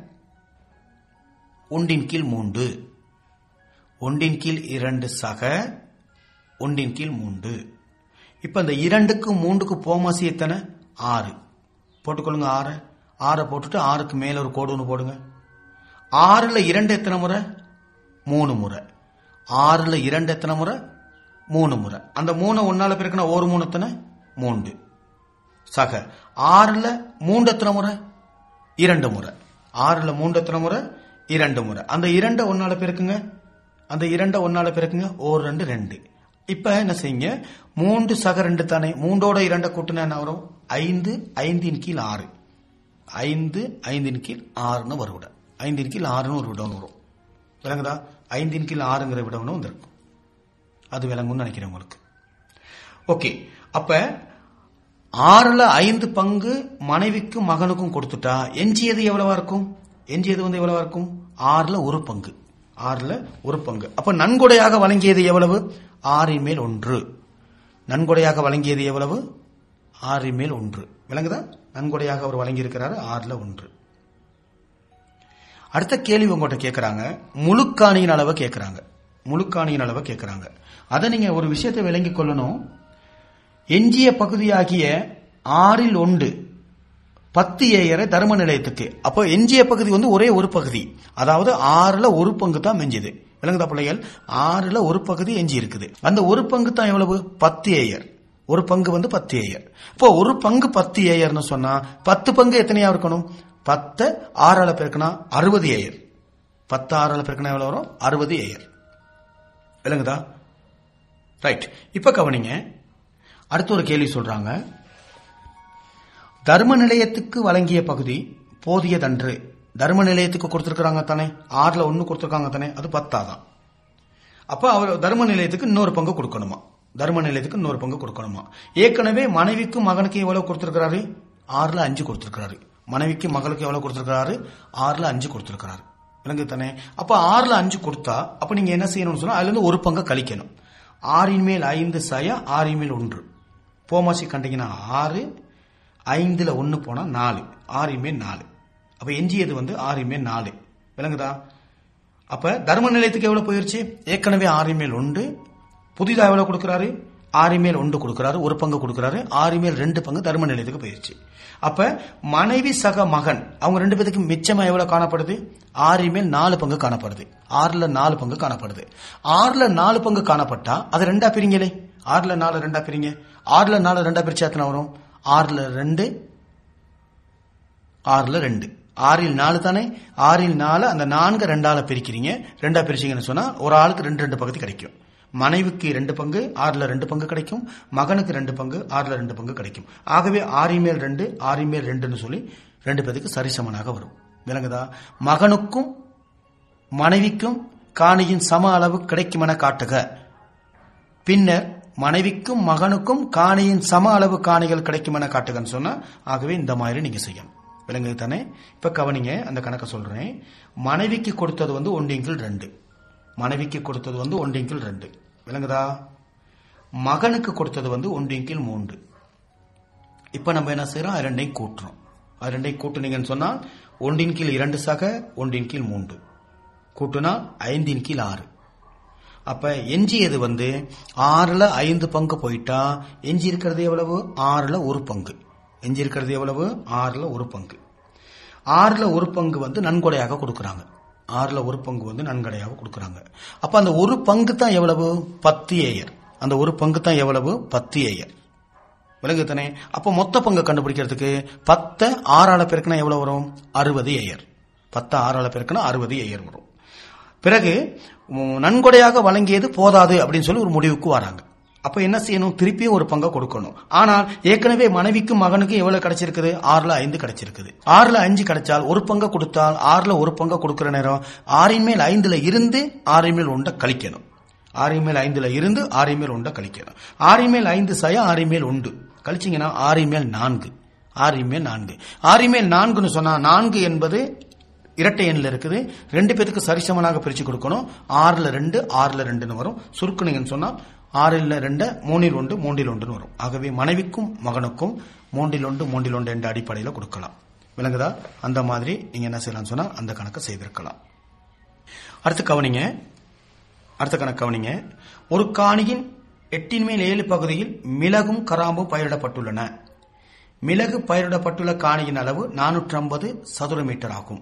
Speaker 1: ஒன்றின் கீழ் மூன்று ஒன்றின் கீழ் இரண்டு சக ஒன்றின் கீழ் மூன்று இப்ப இந்த இரண்டுக்கு மூன்றுக்கு போமாசி எத்தனை ஆறு போட்டுக்கொள்ளுங்க ஆறு ஆறை போட்டுட்டு ஆறுக்கு மேல ஒரு கோடு ஒன்று போடுங்க ஆறுல இரண்டு எத்தனை முறை மூணு முறை ஆறுல இரண்டு எத்தனை முறை மூணு முறை அந்த மூணு ஒன்னால பிறகுனா ஒரு மூணு எத்தனை மூன்று சக ஆறுல மூன்று எத்தனை முறை இரண்டு முறை ஆறுல மூன்று எத்தனை முறை இரண்டு முறை அந்த இரண்ட ஒன்னால பிறக்குங்க அந்த இரண்ட ஒன்னால பிறக்குங்க ஒரு ரெண்டு ரெண்டு இப்ப என்ன செய்யுங்க மூன்று சக ரெண்டு தானே மூன்றோட இரண்ட கூட்டினா என்ன வரும் ஐந்து ஐந்தின் கீழ் ஆறு ஐந்து ஐந்தின் கீழ் ஆறுன்னு வரும் விட ஐந்தின் கீழ் ஆறுன்னு ஒரு விடம் வரும் விளங்குதா ஐந்தின் கீழ் ஆறுங்கிற விடம்னு வந்திருக்கும் அது விளங்கும்னு நினைக்கிறேன் உங்களுக்கு ஓகே அப்ப ஆறுல ஐந்து பங்கு மனைவிக்கும் மகனுக்கும் கொடுத்துட்டா எஞ்சியது எவ்வளவா இருக்கும் எஞ்சியது வந்து எவ்வளவா இருக்கும் ஆறுல ஒரு பங்கு ஆறுல ஒரு பங்கு அப்ப நன்கொடையாக வழங்கியது எவ்வளவு ஆறின் மேல் ஒன்று நன்கொடையாக வழங்கியது எவ்வளவு ஆறின் மேல் ஒன்று விளங்குதா நன்கொடையாக அவர் வழங்கியிருக்கிறாரு ஆறுல ஒன்று அடுத்த கேள்வி உங்கள்கிட்ட கேட்கறாங்க முழுக்காணியின் அளவை கேட்கறாங்க முழுக்காணியின் அளவை கேட்கறாங்க அதை நீங்க ஒரு விஷயத்தை விளங்கிக் கொள்ளணும் எஞ்சிய பகுதியாகிய ஆறில் ஒன்று பத்து ஏயரை தர்ம நிலையத்துக்கு அப்போ எஞ்சிய பகுதி வந்து ஒரே ஒரு பகுதி அதாவது ஆறுல ஒரு பங்கு தான் மெஞ்சுது விளங்குதா பிள்ளைகள் ஆறுல ஒரு பகுதி எஞ்சி இருக்குது அந்த ஒரு பங்கு தான் எவ்வளவு பத்து ஏயர் ஒரு பங்கு வந்து பத்து ஏயர் இப்போ ஒரு பங்கு பத்து ஏயர்னு சொன்னா பத்து பங்கு எத்தனையா இருக்கணும் பத்து ஆறால பெருக்கினா அறுபது ஏயர் பத்து ஆறால பெருக்கினா எவ்வளவு வரும் அறுபது ஏயர் விளங்குதா ரைட் இப்ப கவனிங்க அடுத்து ஒரு கேள்வி சொல்றாங்க தர்ம நிலையத்துக்கு வழங்கிய பகுதி போதியதன்று தர்ம நிலையத்துக்கு கொடுத்திருக்காங்க தானே ஆறுல ஒன்னு கொடுத்திருக்காங்க தானே அது பத்தாதான் அப்ப அவர் தர்ம நிலையத்துக்கு இன்னொரு பங்கு கொடுக்கணுமா தர்ம நிலையத்துக்கு இன்னொரு பங்கு கொடுக்கணுமா ஏற்கனவே மனைவிக்கும் மகனுக்கு எவ்வளவு கொடுத்திருக்கிறாரு ஆறுல அஞ்சு கொடுத்திருக்கிறாரு மனைவிக்கு மகளுக்கு எவ்வளவு கொடுத்திருக்கிறாரு ஆறுல அஞ்சு கொடுத்திருக்கிறாரு விளங்கு தானே அப்ப ஆறுல அஞ்சு கொடுத்தா அப்ப நீங்க என்ன செய்யணும்னு சொன்னா அதுல இருந்து ஒரு பங்கை கழிக்கணும் ஆறின் மேல் ஐந்து சய ஆறின் மேல் ஒன்று போமாசி கண்டிங்கன்னா ஆறு ஐந்துல ஒன்னு போனா நாலு ஆறின் மேல் நாலு அப்ப எஞ்சியது வந்து ஆறின் மேல் நாலு விளங்குதா அப்ப தர்ம நிலையத்துக்கு எவ்வளவு போயிருச்சு ஏற்கனவே ஆறு மேல் ஒன்று புதிதா எவ்வளவு கொடுக்கிறாரு ஆறு மேல் ஒன்று கொடுக்கிறாரு ஒரு பங்கு கொடுக்கிறாரு ஆறு மேல் ரெண்டு பங்கு தர்ம நிலையத்துக்கு போயிருச்சு அப்ப மனைவி சக மகன் அவங்க ரெண்டு பேத்துக்கு மிச்சமா எவ்வளவு காணப்படுது ஆறு மேல் நாலு பங்கு காணப்படுது ஆறுல நாலு பங்கு காணப்படுது ஆறுல நாலு பங்கு காணப்பட்டா அது ரெண்டா பிரிங்களே ஆறுல நாலு ரெண்டா பிரிங்க ஆறுல நாலு ரெண்டா பிரிச்சா எத்தனை வரும் ஆறுல ரெண்டு ஆறுல ரெண்டு ஆறில் நாலு தானே ஆறில் நாலு அந்த நான்கு ரெண்டால பிரிக்கிறீங்க ரெண்டா பிரிச்சீங்கன்னு சொன்னா ஒரு ஆளுக்கு ரெண்டு ரெண்டு பகுதி கிடைக்கும் மனைவிக்கு ரெண்டு பங்கு ஆறுல ரெண்டு பங்கு கிடைக்கும் மகனுக்கு ரெண்டு பங்கு ஆறுல ரெண்டு பங்கு கிடைக்கும் ஆகவே ஆறு மேல் ரெண்டு ஆறு மேல் ரெண்டுன்னு சொல்லி ரெண்டு பேருக்கு சரிசமனாக வரும் விளங்குதா மகனுக்கும் மனைவிக்கும் காணியின் சம அளவு கிடைக்கும் என காட்டுக பின்னர் மனைவிக்கும் மகனுக்கும் காணியின் சம அளவு காணிகள் கிடைக்கும் என காட்டுகன்னு சொன்னா ஆகவே இந்த மாதிரி நீங்க செய்யணும் விலங்கு தானே இப்ப கவனிங்க அந்த கணக்கை சொல்றேன் மனைவிக்கு கொடுத்தது வந்து ஒன்றிங்கில் ரெண்டு மனைவிக்கு கொடுத்தது வந்து ஒன்றிங்கில் ரெண்டு விளங்குதா மகனுக்கு கொடுத்தது வந்து ஒன்றிங்கில் மூன்று இப்ப நம்ம என்ன செய்யறோம் அது ரெண்டையும் கூட்டுறோம் அது ரெண்டையும் கூட்டுனீங்கன்னு சொன்னா ஒன்றின் கீழ் இரண்டு சக ஒன்றின் கீழ் மூன்று கூட்டுனா ஐந்தின் கீழ் ஆறு அப்ப எஞ்சியது வந்து ஆறுல ஐந்து பங்கு போயிட்டா எஞ்சி இருக்கிறது எவ்வளவு ஆறுல ஒரு பங்கு எஞ்சி இருக்கிறது எவ்வளவு ஆறுல ஒரு பங்கு ஆறுல ஒரு பங்கு வந்து நன்கொடையாக கொடுக்கறாங்க ஆறுல ஒரு பங்கு வந்து நன்கொடையாக கொடுக்கறாங்க அப்ப அந்த ஒரு பங்கு தான் எவ்வளவு பத்து ஏயர் அந்த ஒரு பங்கு தான் எவ்வளவு பத்து ஏயர் விலங்கு தானே அப்ப மொத்த பங்கு கண்டுபிடிக்கிறதுக்கு பத்த ஆறால பெருக்கினா எவ்வளவு வரும் அறுபது ஏயர் பத்து ஆறால பெருக்கினா அறுபது ஏயர் வரும் பிறகு உம், நன்கொடையாக வழங்கியது போதாது அப்படின்னு சொல்லி ஒரு முடிவுக்கு வராங்க அப்ப என்ன செய்யணும் திருப்பியும் ஒரு பங்கை கொடுக்கணும் ஆனால் ஏற்கனவே மனைவிக்கும் மகனுக்கும் எவ்வளவு கிடைச்சிருக்குது ஆறுல ஐந்து கிடைச்சிருக்குது ஆறுல அஞ்சு கிடைச்சால் ஒரு பங்கை கொடுத்தால் ஆறுல ஒரு பங்கை கொடுக்கிற நேரம் ஆறின் மேல் ஐந்துல இருந்து ஆறின் மேல் ஒன்றை கழிக்கணும் ஆறின் மேல் ஐந்துல இருந்து ஆறின் மேல் ஒன்றை கழிக்கணும் ஆறின் மேல் ஐந்து சய ஆறின் மேல் உண்டு கழிச்சீங்கன்னா ஆறின் மேல் நான்கு ஆறின் மேல் நான்கு ஆறின் மேல் நான்குன்னு சொன்னா நான்கு என்பது இரட்டை எண்ணில் இருக்குது ரெண்டு பேத்துக்கு சரிசமனாக பிரிச்சு கொடுக்கணும் ஆறுல ரெண்டு ஆறுல ரெண்டுன்னு வரும் சுருக்குனீங்கன்னு சொன்னா ஆறில் ரெண்டு மூணில் ஒன்று மூன்றில் ஒன்றுன்னு வரும் ஆகவே மனைவிக்கும் மகனுக்கும் மூன்றில் ஒன்று மூன்றில் ஒன்று என்ற அடிப்படையில் கொடுக்கலாம் விளங்குதா அந்த மாதிரி நீங்க என்ன செய்யலாம்னு சொன்னா அந்த கணக்கை செய்திருக்கலாம் அடுத்து கவனிங்க அடுத்த கணக்கு கவனிங்க ஒரு காணியின் எட்டின் மேல் ஏழு பகுதியில் மிளகும் கராம்பும் பயிரிடப்பட்டுள்ளன மிளகு பயிரிடப்பட்டுள்ள காணியின் அளவு நானூற்றி ஐம்பது சதுர மீட்டர் ஆகும்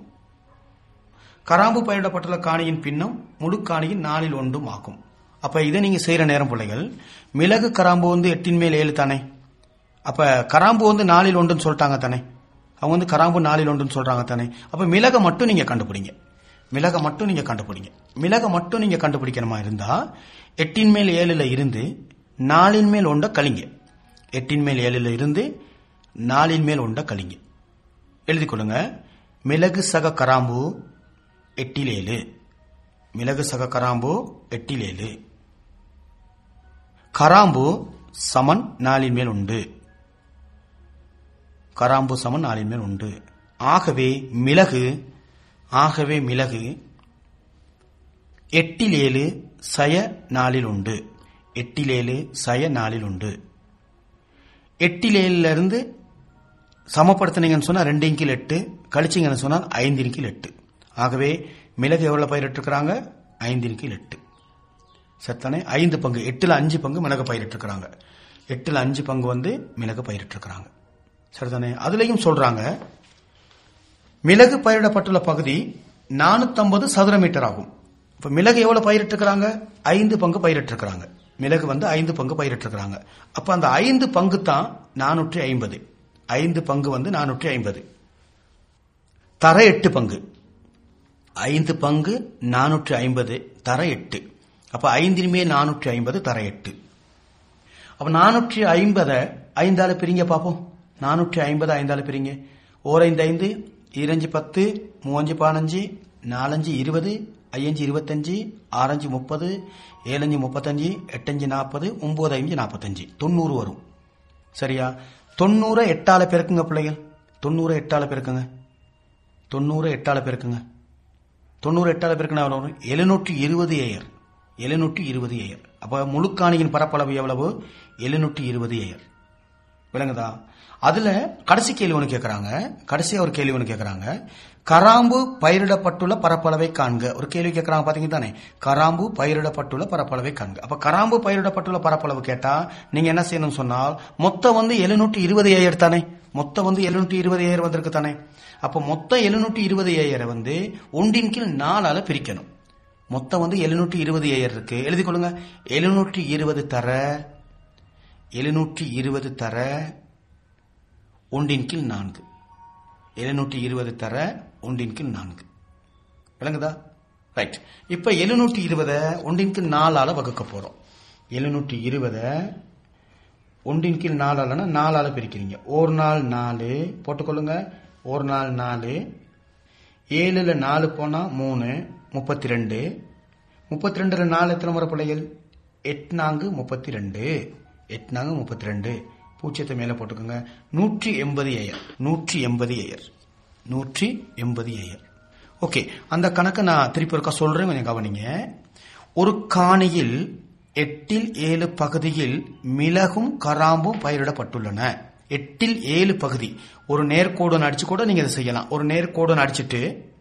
Speaker 1: கராம்பு பயிரிடப்பட்டுள்ள காணியின் பின்னம் முழு காணியின் நாலில் ஒன்றும் ஆகும் அப்ப இதை நீங்க செய்யற நேரம் பிள்ளைகள் மிளகு கராம்பு வந்து எட்டின் மேல் ஏழு தானே அப்ப கராம்பு வந்து நாலில் ஒன்றுன்னு சொல்லிட்டாங்க தானே அவங்க வந்து கராம்பு நாலில் ஒன்றுன்னு சொல்றாங்க தானே அப்ப மிளகை மட்டும் நீங்க கண்டுபிடிங்க மிளகை மட்டும் நீங்க கண்டுபிடிங்க மிளகை மட்டும் நீங்க கண்டுபிடிக்கணுமா இருந்தா எட்டின் மேல் ஏழுல இருந்து நாலின் மேல் ஒன்றை கழிங்க எட்டின் மேல் ஏழுல இருந்து நாலின் மேல் ஒன்றை கழிங்க எழுதி கொள்ளுங்க மிளகு சக கராம்பு எட்டில் ஏழு மிளகு சக கராம்பு எட்டில் ஏழு கராம்பு சமன் நாலின் மேல் உண்டு கராம்பு சமன் நாலின் மேல் உண்டு ஆகவே மிளகு ஆகவே மிளகு எட்டில் ஏழு சய நாளில் உண்டு எட்டில் ஏழு சய நாளில் உண்டு எட்டில் ஏழுல இருந்து சமப்படுத்தினீங்கன்னு சொன்னா ரெண்டின் கீழ் எட்டு கழிச்சிங்கன்னு சொன்னால் ஐந்தின் கீழ் எட்டு ஆகவே மிளகு எவ்வளவு பயிரிட்டிருக்கிறாங்க ஐந்தின் கீழ் எட்டு சத்தானே ஐந்து பங்கு எட்டுல அஞ்சு பங்கு மிளகு பயிரிட்டிருக்கிறாங்க எட்டுல அஞ்சு பங்கு வந்து மிளகு பயிரிட்டிருக்கிறாங்க சரிதானே அதுலயும் சொல்றாங்க மிளகு பயிரிடப்பட்டுள்ள பகுதி 450 சதுர மீட்டர் ஆகும் இப்ப மிளகு எவ்வளவு பயிரிட்டிருக்கிறாங்க ஐந்து பங்கு பயிரிட்டிருக்கிறாங்க மிளகு வந்து ஐந்து பங்கு பயிரிட்டிருக்கிறாங்க அப்ப அந்த ஐந்து பங்கு தான் நானூற்றி ஐம்பது ஐந்து பங்கு வந்து நானூற்றி ஐம்பது தர எட்டு பங்கு ஐந்து பங்கு நானூற்றி ஐம்பது தர எட்டு அப்ப ஐந்தினுமே நானூற்றி ஐம்பது தர எட்டு அப்ப நானூற்றி ஐம்பதை ஐந்தால பிரிங்க பார்ப்போம் நானூற்றி ஐம்பது ஐந்தால பிரிங்க ஓரைந்து ஐந்து ஈரஞ்சு பத்து மூவஞ்சு பதினஞ்சு நாலஞ்சு இருபது ஐயஞ்சு இருபத்தஞ்சு ஆறஞ்சு முப்பது ஏழஞ்சு முப்பத்தஞ்சு எட்டஞ்சு நாற்பது ஒன்பது அஞ்சு நாற்பத்தஞ்சு தொண்ணூறு வரும் சரியா தொண்ணூறு எட்டால பெருக்குங்க பிள்ளைகள் தொண்ணூறு எட்டால பெருக்குங்க தொண்ணூறு எட்டால பெருக்குங்க தொண்ணூறு எட்டால பெருக்குனா எவ்வளவு வரும் எழுநூற்றி இருபது ஏயர் எழுநூற்றி இருபது ஏயர் அப்ப முழுக்காணியின் பரப்பளவு எவ்வளவு எழுநூற்றி இருபது ஏயர் விளங்குதா அதுல கடைசி கேள்வி ஒன்று கேட்கறாங்க கடைசியா ஒரு கேள்வி ஒன்று கேட்கறாங்க கராம்பு பயிரிடப்பட்டுள்ள பரப்பளவை காண்க ஒரு கேள்வி கேட்கறாங்க பாத்தீங்க தானே கராம்பு பயிரிடப்பட்டுள்ள பரப்பளவை காண்க அப்ப கராம்பு பயிரிடப்பட்டுள்ள பரப்பளவு கேட்டா நீங்க என்ன செய்யணும் சொன்னால் மொத்தம் வந்து எழுநூற்றி இருபது ஏயர் தானே மொத்தம் வந்து எழுநூற்றி இருபது ஏயர் வந்திருக்கு தானே அப்ப மொத்தம் எழுநூற்றி இருபது ஏயரை வந்து ஒன்றின் கீழ் நாலால பிரிக்கணும் மொத்தம் வந்து எழுநூற்றி இருபது ஏயர் இருக்கு எழுதி கொள்ளுங்க எழுநூற்றி இருபது தர எழுநூற்றி இருபது தர ஒன்றின் கீழ் நான்கு எழுநூற்றி இருபது தர ஒன்றின் கீழ் நான்கு விளங்குதா ரைட் இப்ப எழுநூற்றி இருபதை ஒன்றின் கீழ் நாலால வகுக்க போறோம் எழுநூற்றி இருபதை ஒன்றின் கீழ் நாலாலனா நாலால பிரிக்கிறீங்க ஒரு நாள் நாலு போட்டுக்கொள்ளுங்க ஒரு நாள் நாலு ஏழுல நாலு போனா மூணு முப்பத்தி ரெண்டு முப்பத்தி ரெண்டுல நாலு எத்தனை முறை பிள்ளைகள் எட்நான்கு முப்பத்தி ரெண்டு எட்நான்கு முப்பத்தி ரெண்டு பூச்சியத்தை மேல போட்டுக்கோங்க நூற்றி எண்பது ஏயர் நூற்றி எண்பது ஏயர் நூற்றி எண்பது ஏயர் ஓகே அந்த கணக்கை நான் திருப்பி ஒருக்கா சொல்றேன் கொஞ்சம் கவனிங்க ஒரு காணியில் எட்டில் ஏழு பகுதியில் மிளகும் கராம்பும் பயிரிடப்பட்டுள்ளன எட்டில் ஏழு பகுதி ஒரு நேர்கோடு அடிச்சு கூட நீங்க இதை செய்யலாம் ஒரு நேர்கோடு அடிச்சுட்டு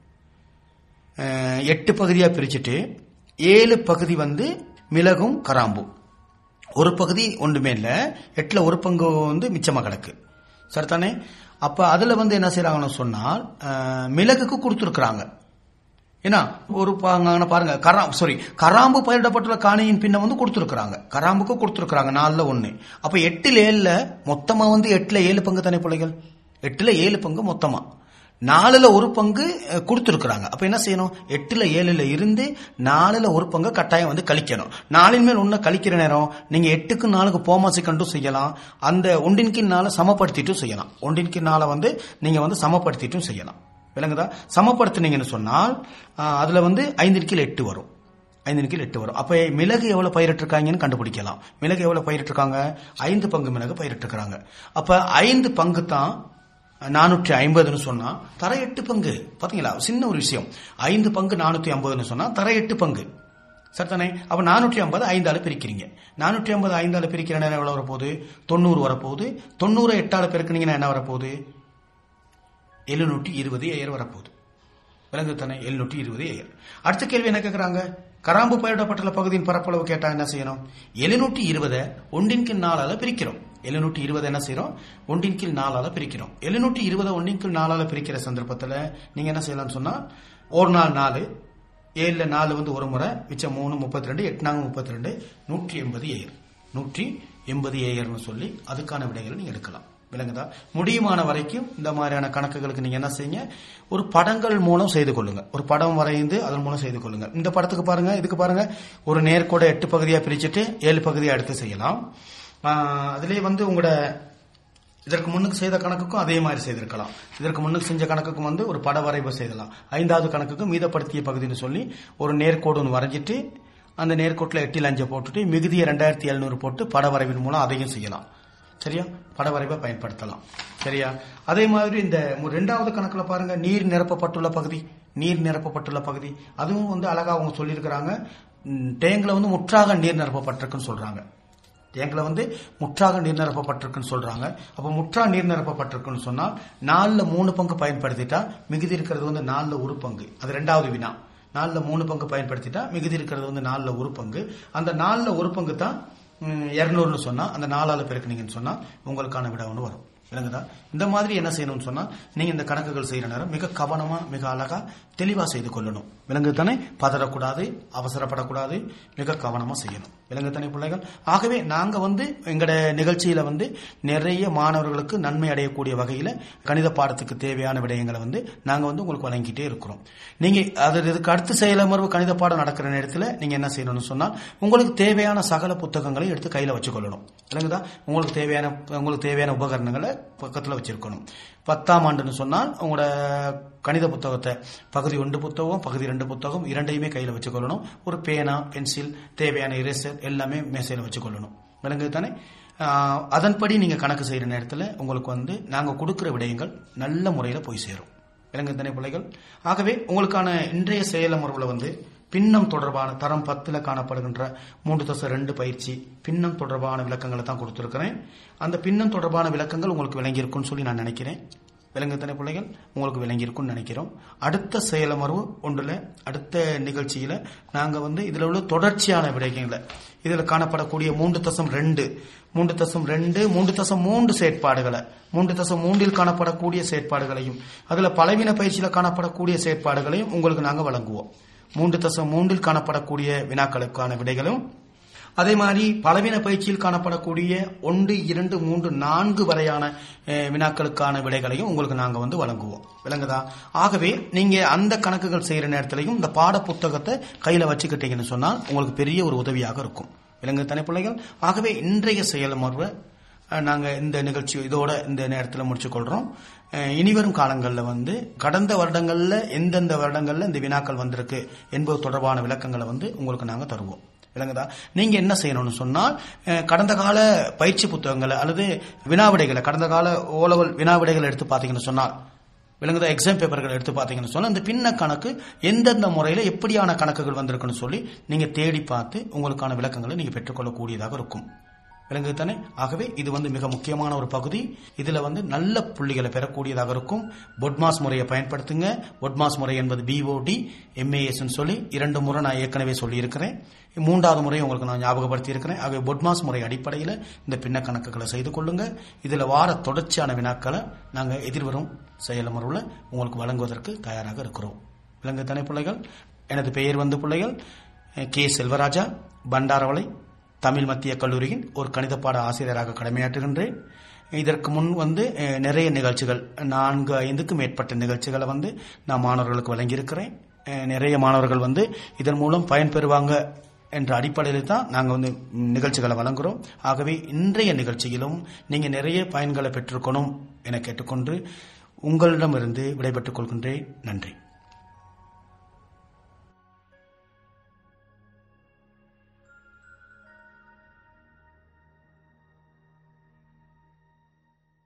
Speaker 1: அஹ், எட்டு பகுதியா பிரிச்சுட்டு ஏழு பகுதி வந்து மிளகும் கராம்பும் ஒரு பகுதி ஒன்றுமே இல்ல எட்டுல ஒரு பங்கு வந்து மிச்சமா கிடக்கு சரிதானே அப்ப அதுல வந்து என்ன செய்யறாங்கன்னு சொன்னால் அஹ், மிளகுக்கு கொடுத்துருக்குறாங்க ஏன்னா ஒரு பாங்க பாருங்க கராம் சாரி கராம்பு பயிரிடப்பட்டுள்ள காணியின் பின்ன வந்து கொடுத்துருக்காங்க கராம்புக்கு கொடுத்துருக்காங்க நாலுல ஒண்ணு அப்ப எட்டுல ஏழுல மொத்தமா வந்து எட்டுல ஏழு பங்கு தானே பிள்ளைகள் எட்டுல ஏழு பங்கு மொத்தமா நாலுல ஒரு பங்கு அஹ், கொடுத்திருக்கிறாங்க அப்ப என்ன செய்யணும் எட்டுல ஏழுல இருந்து நாலுல ஒரு பங்கு கட்டாயம் வந்து கழிக்கணும் நாலின் மேல் ஒண்ணு கழிக்கிற நேரம் நீங்க எட்டுக்கு நாலுக்கு போமாசி கண்டும் செய்யலாம் அந்த ஒன்றின் கீழ் நாளை சமப்படுத்திட்டும் செய்யலாம் ஒன்றின் கீழ் நாளை வந்து நீங்க வந்து சமப்படுத்திட்டும் செய்யலாம் விளங்குதா சமப்படுத்துனீங்கன்னு சொன்னால் ஆஹ், அதுல வந்து ஐந்தின் கீழ் எட்டு வரும் ஐந்தின் கீழ் எட்டு வரும் அப்ப மிளகு எவ்வளவு பயிரிட்டிருக்காங்கன்னு கண்டுபிடிக்கலாம் மிளகு எவ்வளவு பயிரிட்டிருக்காங்க ஐந்து பங்கு மிளகு பயிரிட்டிருக்காங்க அப்ப ஐந்து பங்கு தான் நானூற்றி ஐம்பதுன்னு சொன்னா தர எட்டு பங்கு பாத்தீங்களா சின்ன ஒரு விஷயம் ஐந்து பங்கு நானூத்தி ஐம்பதுன்னு சொன்னா தர எட்டு பங்கு சரிதானே அப்ப நானூற்றி ஐம்பது ஐந்தால பிரிக்கிறீங்க நானூற்றி ஐம்பது ஐந்தால பிரிக்கிற நேரம் எவ்வளவு வரப்போகுது தொண்ணூறு வரப்போகுது தொண்ணூறு எட்டால பெருக்குனீங்கன்னா என்ன வரப்போகுது எழுநூற்றி இருபது ஏயர் வரப்போகுது விலங்கு தானே எழுநூற்றி இருபது ஏயர் அடுத்த கேள்வி என்ன கேட்கறாங்க கராம்பு பயிரிடப்பட்டுள்ள பகுதியின் பரப்பளவு கேட்டா என்ன செய்யணும் எழுநூற்றி இருபதை ஒன்றின் கீழ் நாலால பிரிக்கிறோம் எழுநூற்றி இருபது என்ன செய்யறோம் ஒன்றின் கீழ் நாலால பிரிக்கிறோம் எழுநூற்றி இருபதை ஒன்றின் கீழ் நாலால பிரிக்கிற சந்தர்ப்பத்துல நீங்க என்ன செய்யலாம்னு சொன்னா ஒரு நாள் நாலு ஏழுல நாலு வந்து ஒரு முறை மிச்சம் மூணு முப்பத்தி ரெண்டு எட்டுனாங்க முப்பத்தி ரெண்டு நூற்றி எண்பது ஏயர் நூற்றி எண்பது ஏயர்னு சொல்லி அதுக்கான விடைகளை நீங்க எடுக்கலாம் விளங்குதா முடியுமான வரைக்கும் இந்த மாதிரியான கணக்குகளுக்கு நீங்க என்ன செய்யுங்க ஒரு படங்கள் மூலம் செய்து கொள்ளுங்க ஒரு படம் வரைந்து அதன் மூலம் செய்து கொள்ளுங்க இந்த படத்துக்கு பாருங்க இதுக்கு பாருங்க ஒரு நேர்கோட எட்டு பகுதியா பிரிச்சுட்டு ஏழு பகுதியா எடுத்து செய்யலாம் ஆஹ் அதுலயே வந்து உங்களோட இதற்கு முன்னுக்கு செய்த கணக்குக்கும் அதே மாதிரி செய்திருக்கலாம் இதற்கு முன்னுக்கு செஞ்ச கணக்குக்கும் வந்து ஒரு பட வரைவு செய்தலாம் ஐந்தாவது கணக்குக்கு மீதப்படுத்திய பகுதின்னு சொல்லி ஒரு நேர்கோடு ஒன்று வரைஞ்சிட்டு அந்த நேர்கோட்டில் எட்டில் அஞ்சை போட்டுட்டு மிகுதியை ரெண்டாயிரத்தி எழுநூறு போட்டு பட வரைவின் மூலம் அதையும் செய்யலாம் சரியா பட வரைவை பயன்படுத்தலாம் சரியா அதே மாதிரி இந்த மு- ரெண்டாவது கணக்குல பாருங்க நீர் நிரப்பப்பட்டுள்ள பகுதி நீர் நிரப்பப்பட்டுள்ள பகுதி அதுவும் வந்து அழகா அவங்க சொல்லியிருக்கிறாங்க ம், டேங்க்ல வந்து முற்றாக நீர் நிரப்பப்பட்டிருக்குன்னு சொல்றாங்க டேங்க்ல வந்து முற்றாக நீர் நிரப்பப்பட்டிருக்குன்னு சொல்றாங்க அப்ப முற்றா நீர் நிரப்பப்பட்டிருக்குன்னு சொன்னா நாலுல மூணு பங்கு பயன்படுத்திட்டா மிகுதி இருக்கிறது வந்து நாலுல ஒரு பங்கு அது ரெண்டாவது வினா நாலுல மூணு பங்கு பயன்படுத்திட்டா மிகுதி இருக்கிறது வந்து நாலுல ஒரு பங்கு அந்த நாலுல ஒரு பங்கு தான் இருநூறுன்னு சொன்னா அந்த நாலால பெருக்குனீங்கன்னு சொன்னா உங்களுக்கான விட ஒன்று வரும் விளங்குதா இந்த மாதிரி என்ன செய்யணும்னு சொன்னா நீங்க இந்த கணக்குகள் செய்யற நேரம் மிக கவனமா மிக அழகா தெளிவா செய்து கொள்ளணும் விலங்கு தானே பதறக்கூடாது அவசரப்படக்கூடாது மிக கவனமா செய்யணும் விலங்கு தானே பிள்ளைகள் ஆகவே நாங்க வந்து எங்கட நிகழ்ச்சியில வந்து நிறைய மாணவர்களுக்கு நன்மை அடையக்கூடிய வகையில கணித பாடத்துக்கு தேவையான விடயங்களை வந்து நாங்க வந்து உங்களுக்கு வழங்கிட்டே இருக்கிறோம் நீங்க அது இதுக்கு அடுத்த செயலமர்வு கணித பாடம் நடக்கிற நேரத்தில் நீங்க என்ன செய்யணும்னு சொன்னால் உங்களுக்கு தேவையான சகல புத்தகங்களை எடுத்து கையில வச்சுக்கொள்ளணும் விலங்குதா உங்களுக்கு தேவையான உங்களுக்கு தேவையான உபகரணங்களை பக்கத்துல வச்சிருக்கணும் பத்தாம் ஆண்டுன்னு சொன்னால் உங்களோட கணித புத்தகத்தை பகுதி ஒன்று புத்தகம் பகுதி ரெண்டு புத்தகம் இரண்டையுமே கையில் வச்சுக்கொள்ளணும் ஒரு பேனா பென்சில் தேவையான இரேசர் எல்லாமே மேசையில் வச்சுக்கொள்ளணும் விலங்கு தானே ஆஹ், அதன்படி நீங்க கணக்கு செய்யற நேரத்தில் உங்களுக்கு வந்து நாங்க கொடுக்கிற விடயங்கள் நல்ல முறையில் போய் சேரும் விலங்கு தானே பிள்ளைகள் ஆகவே உங்களுக்கான இன்றைய செயலமர்வுல வந்து பின்னம் தொடர்பான தரம் பத்துல காணப்படுகின்ற மூன்று தசை ரெண்டு பயிற்சி பின்னம் தொடர்பான விளக்கங்களை தான் கொடுத்துருக்கிறேன் அந்த பின்னம் தொடர்பான விளக்கங்கள் உங்களுக்கு விளங்கியிருக்கும்னு சொல்லி நான் நினைக்கிறேன் விலங்குத்தனை பிள்ளைகள் உங்களுக்கு விளங்கியிருக்கும்னு நினைக்கிறோம் அடுத்த செயலமர்வு ஒன்றுல அடுத்த நிகழ்ச்சியில நாங்க வந்து இதுல உள்ள தொடர்ச்சியான விடயங்களை இதுல காணப்படக்கூடிய மூன்று தசம் ரெண்டு மூன்று தசம் ரெண்டு மூன்று தசம் மூன்று செயற்பாடுகளை மூன்று தசம் மூன்றில் காணப்படக்கூடிய செயற்பாடுகளையும் அதுல பலவீன பயிற்சியில காணப்படக்கூடிய செயற்பாடுகளையும் உங்களுக்கு நாங்க வழங்குவோம் மூன்று தசம் மூன்றில் காணப்படக்கூடிய வினாக்களுக்கான விடைகளும் அதே மாதிரி பலவீன பயிற்சியில் காணப்படக்கூடிய ஒன்று இரண்டு மூன்று நான்கு வரையான அஹ், வினாக்களுக்கான விடைகளையும் உங்களுக்கு நாங்க வந்து வழங்குவோம் விளங்குதா ஆகவே நீங்க அந்த கணக்குகள் செய்யற நேரத்திலையும் இந்த பாட புத்தகத்தை கையில வச்சுக்கிட்டீங்கன்னு சொன்னால் உங்களுக்கு பெரிய ஒரு உதவியாக இருக்கும் விலங்கு தனி பிள்ளைகள் ஆகவே இன்றைய செயலமர்வை அஹ், நாங்க இந்த நிகழ்ச்சி இதோட இந்த நேரத்தில் முடிச்சுக்கொள்றோம் அஹ், இனிவரும் காலங்களில் வந்து கடந்த வருடங்கள்ல எந்தெந்த வருடங்கள்ல இந்த வினாக்கள் வந்திருக்கு என்பது தொடர்பான விளக்கங்களை வந்து உங்களுக்கு நாங்க தருவோம் விளங்குதா நீங்க என்ன செய்யணும்னு சொன்னால் அஹ், கடந்த கால பயிற்சி புத்தகங்களை அல்லது வினாவிடைகளை கடந்த கால ஓலவல் வினாவிடைகளை எடுத்து பார்த்தீங்கன்னு சொன்னால் விளங்குதா எக்ஸாம் பேப்பர்கள் எடுத்து பார்த்தீங்கன்னு சொன்னா இந்த பின்ன கணக்கு எந்தெந்த முறையில எப்படியான கணக்குகள் வந்திருக்குன்னு சொல்லி நீங்க தேடி பார்த்து உங்களுக்கான விளக்கங்களை நீங்க பெற்றுக்கொள்ளக்கூடியதாக இருக்கும் விளங்குது தானே ஆகவே இது வந்து மிக முக்கியமான ஒரு பகுதி இதுல வந்து நல்ல புள்ளிகளை பெறக்கூடியதாக இருக்கும் பொட்மாஸ் முறையை பயன்படுத்துங்க பொட்மாஸ் முறை என்பது பிஓடி எம்ஏஎஸ் சொல்லி இரண்டு முறை நான் ஏற்கனவே சொல்லி இருக்கிறேன் மூன்றாவது முறை உங்களுக்கு நான் ஞாபகப்படுத்தி இருக்கிறேன் ஆகவே பொட்மாஸ் முறை அடிப்படையில் இந்த பின்ன கணக்குகளை செய்து கொள்ளுங்க இதுல வார தொடர்ச்சியான வினாக்களை நாங்க எதிர்வரும் செயலமர்வுல உங்களுக்கு வழங்குவதற்கு தயாராக இருக்கிறோம் விலங்கு தானே பிள்ளைகள் எனது பெயர் வந்து பிள்ளைகள் கே செல்வராஜா பண்டாரவளை தமிழ் மத்திய கல்லூரியின் ஒரு கணித பாட ஆசிரியராக கடமையாற்றுகின்றேன் இதற்கு முன் வந்து அஹ், நிறைய நிகழ்ச்சிகள் நான்கு ஐந்துக்கும் மேற்பட்ட நிகழ்ச்சிகளை வந்து நான் மாணவர்களுக்கு வழங்கியிருக்கிறேன் அஹ், நிறைய மாணவர்கள் வந்து இதன் மூலம் பயன்பெறுவாங்க என்ற அடிப்படையில் தான் நாங்கள் வந்து ம், நிகழ்ச்சிகளை வழங்குறோம் ஆகவே இன்றைய நிகழ்ச்சியிலும் நீங்க நிறைய பயன்களை பெற்றுக்கணும் என கேட்டுக்கொண்டு உங்களிடமிருந்து விடைபெற்றுக் கொள்கின்றேன் நன்றி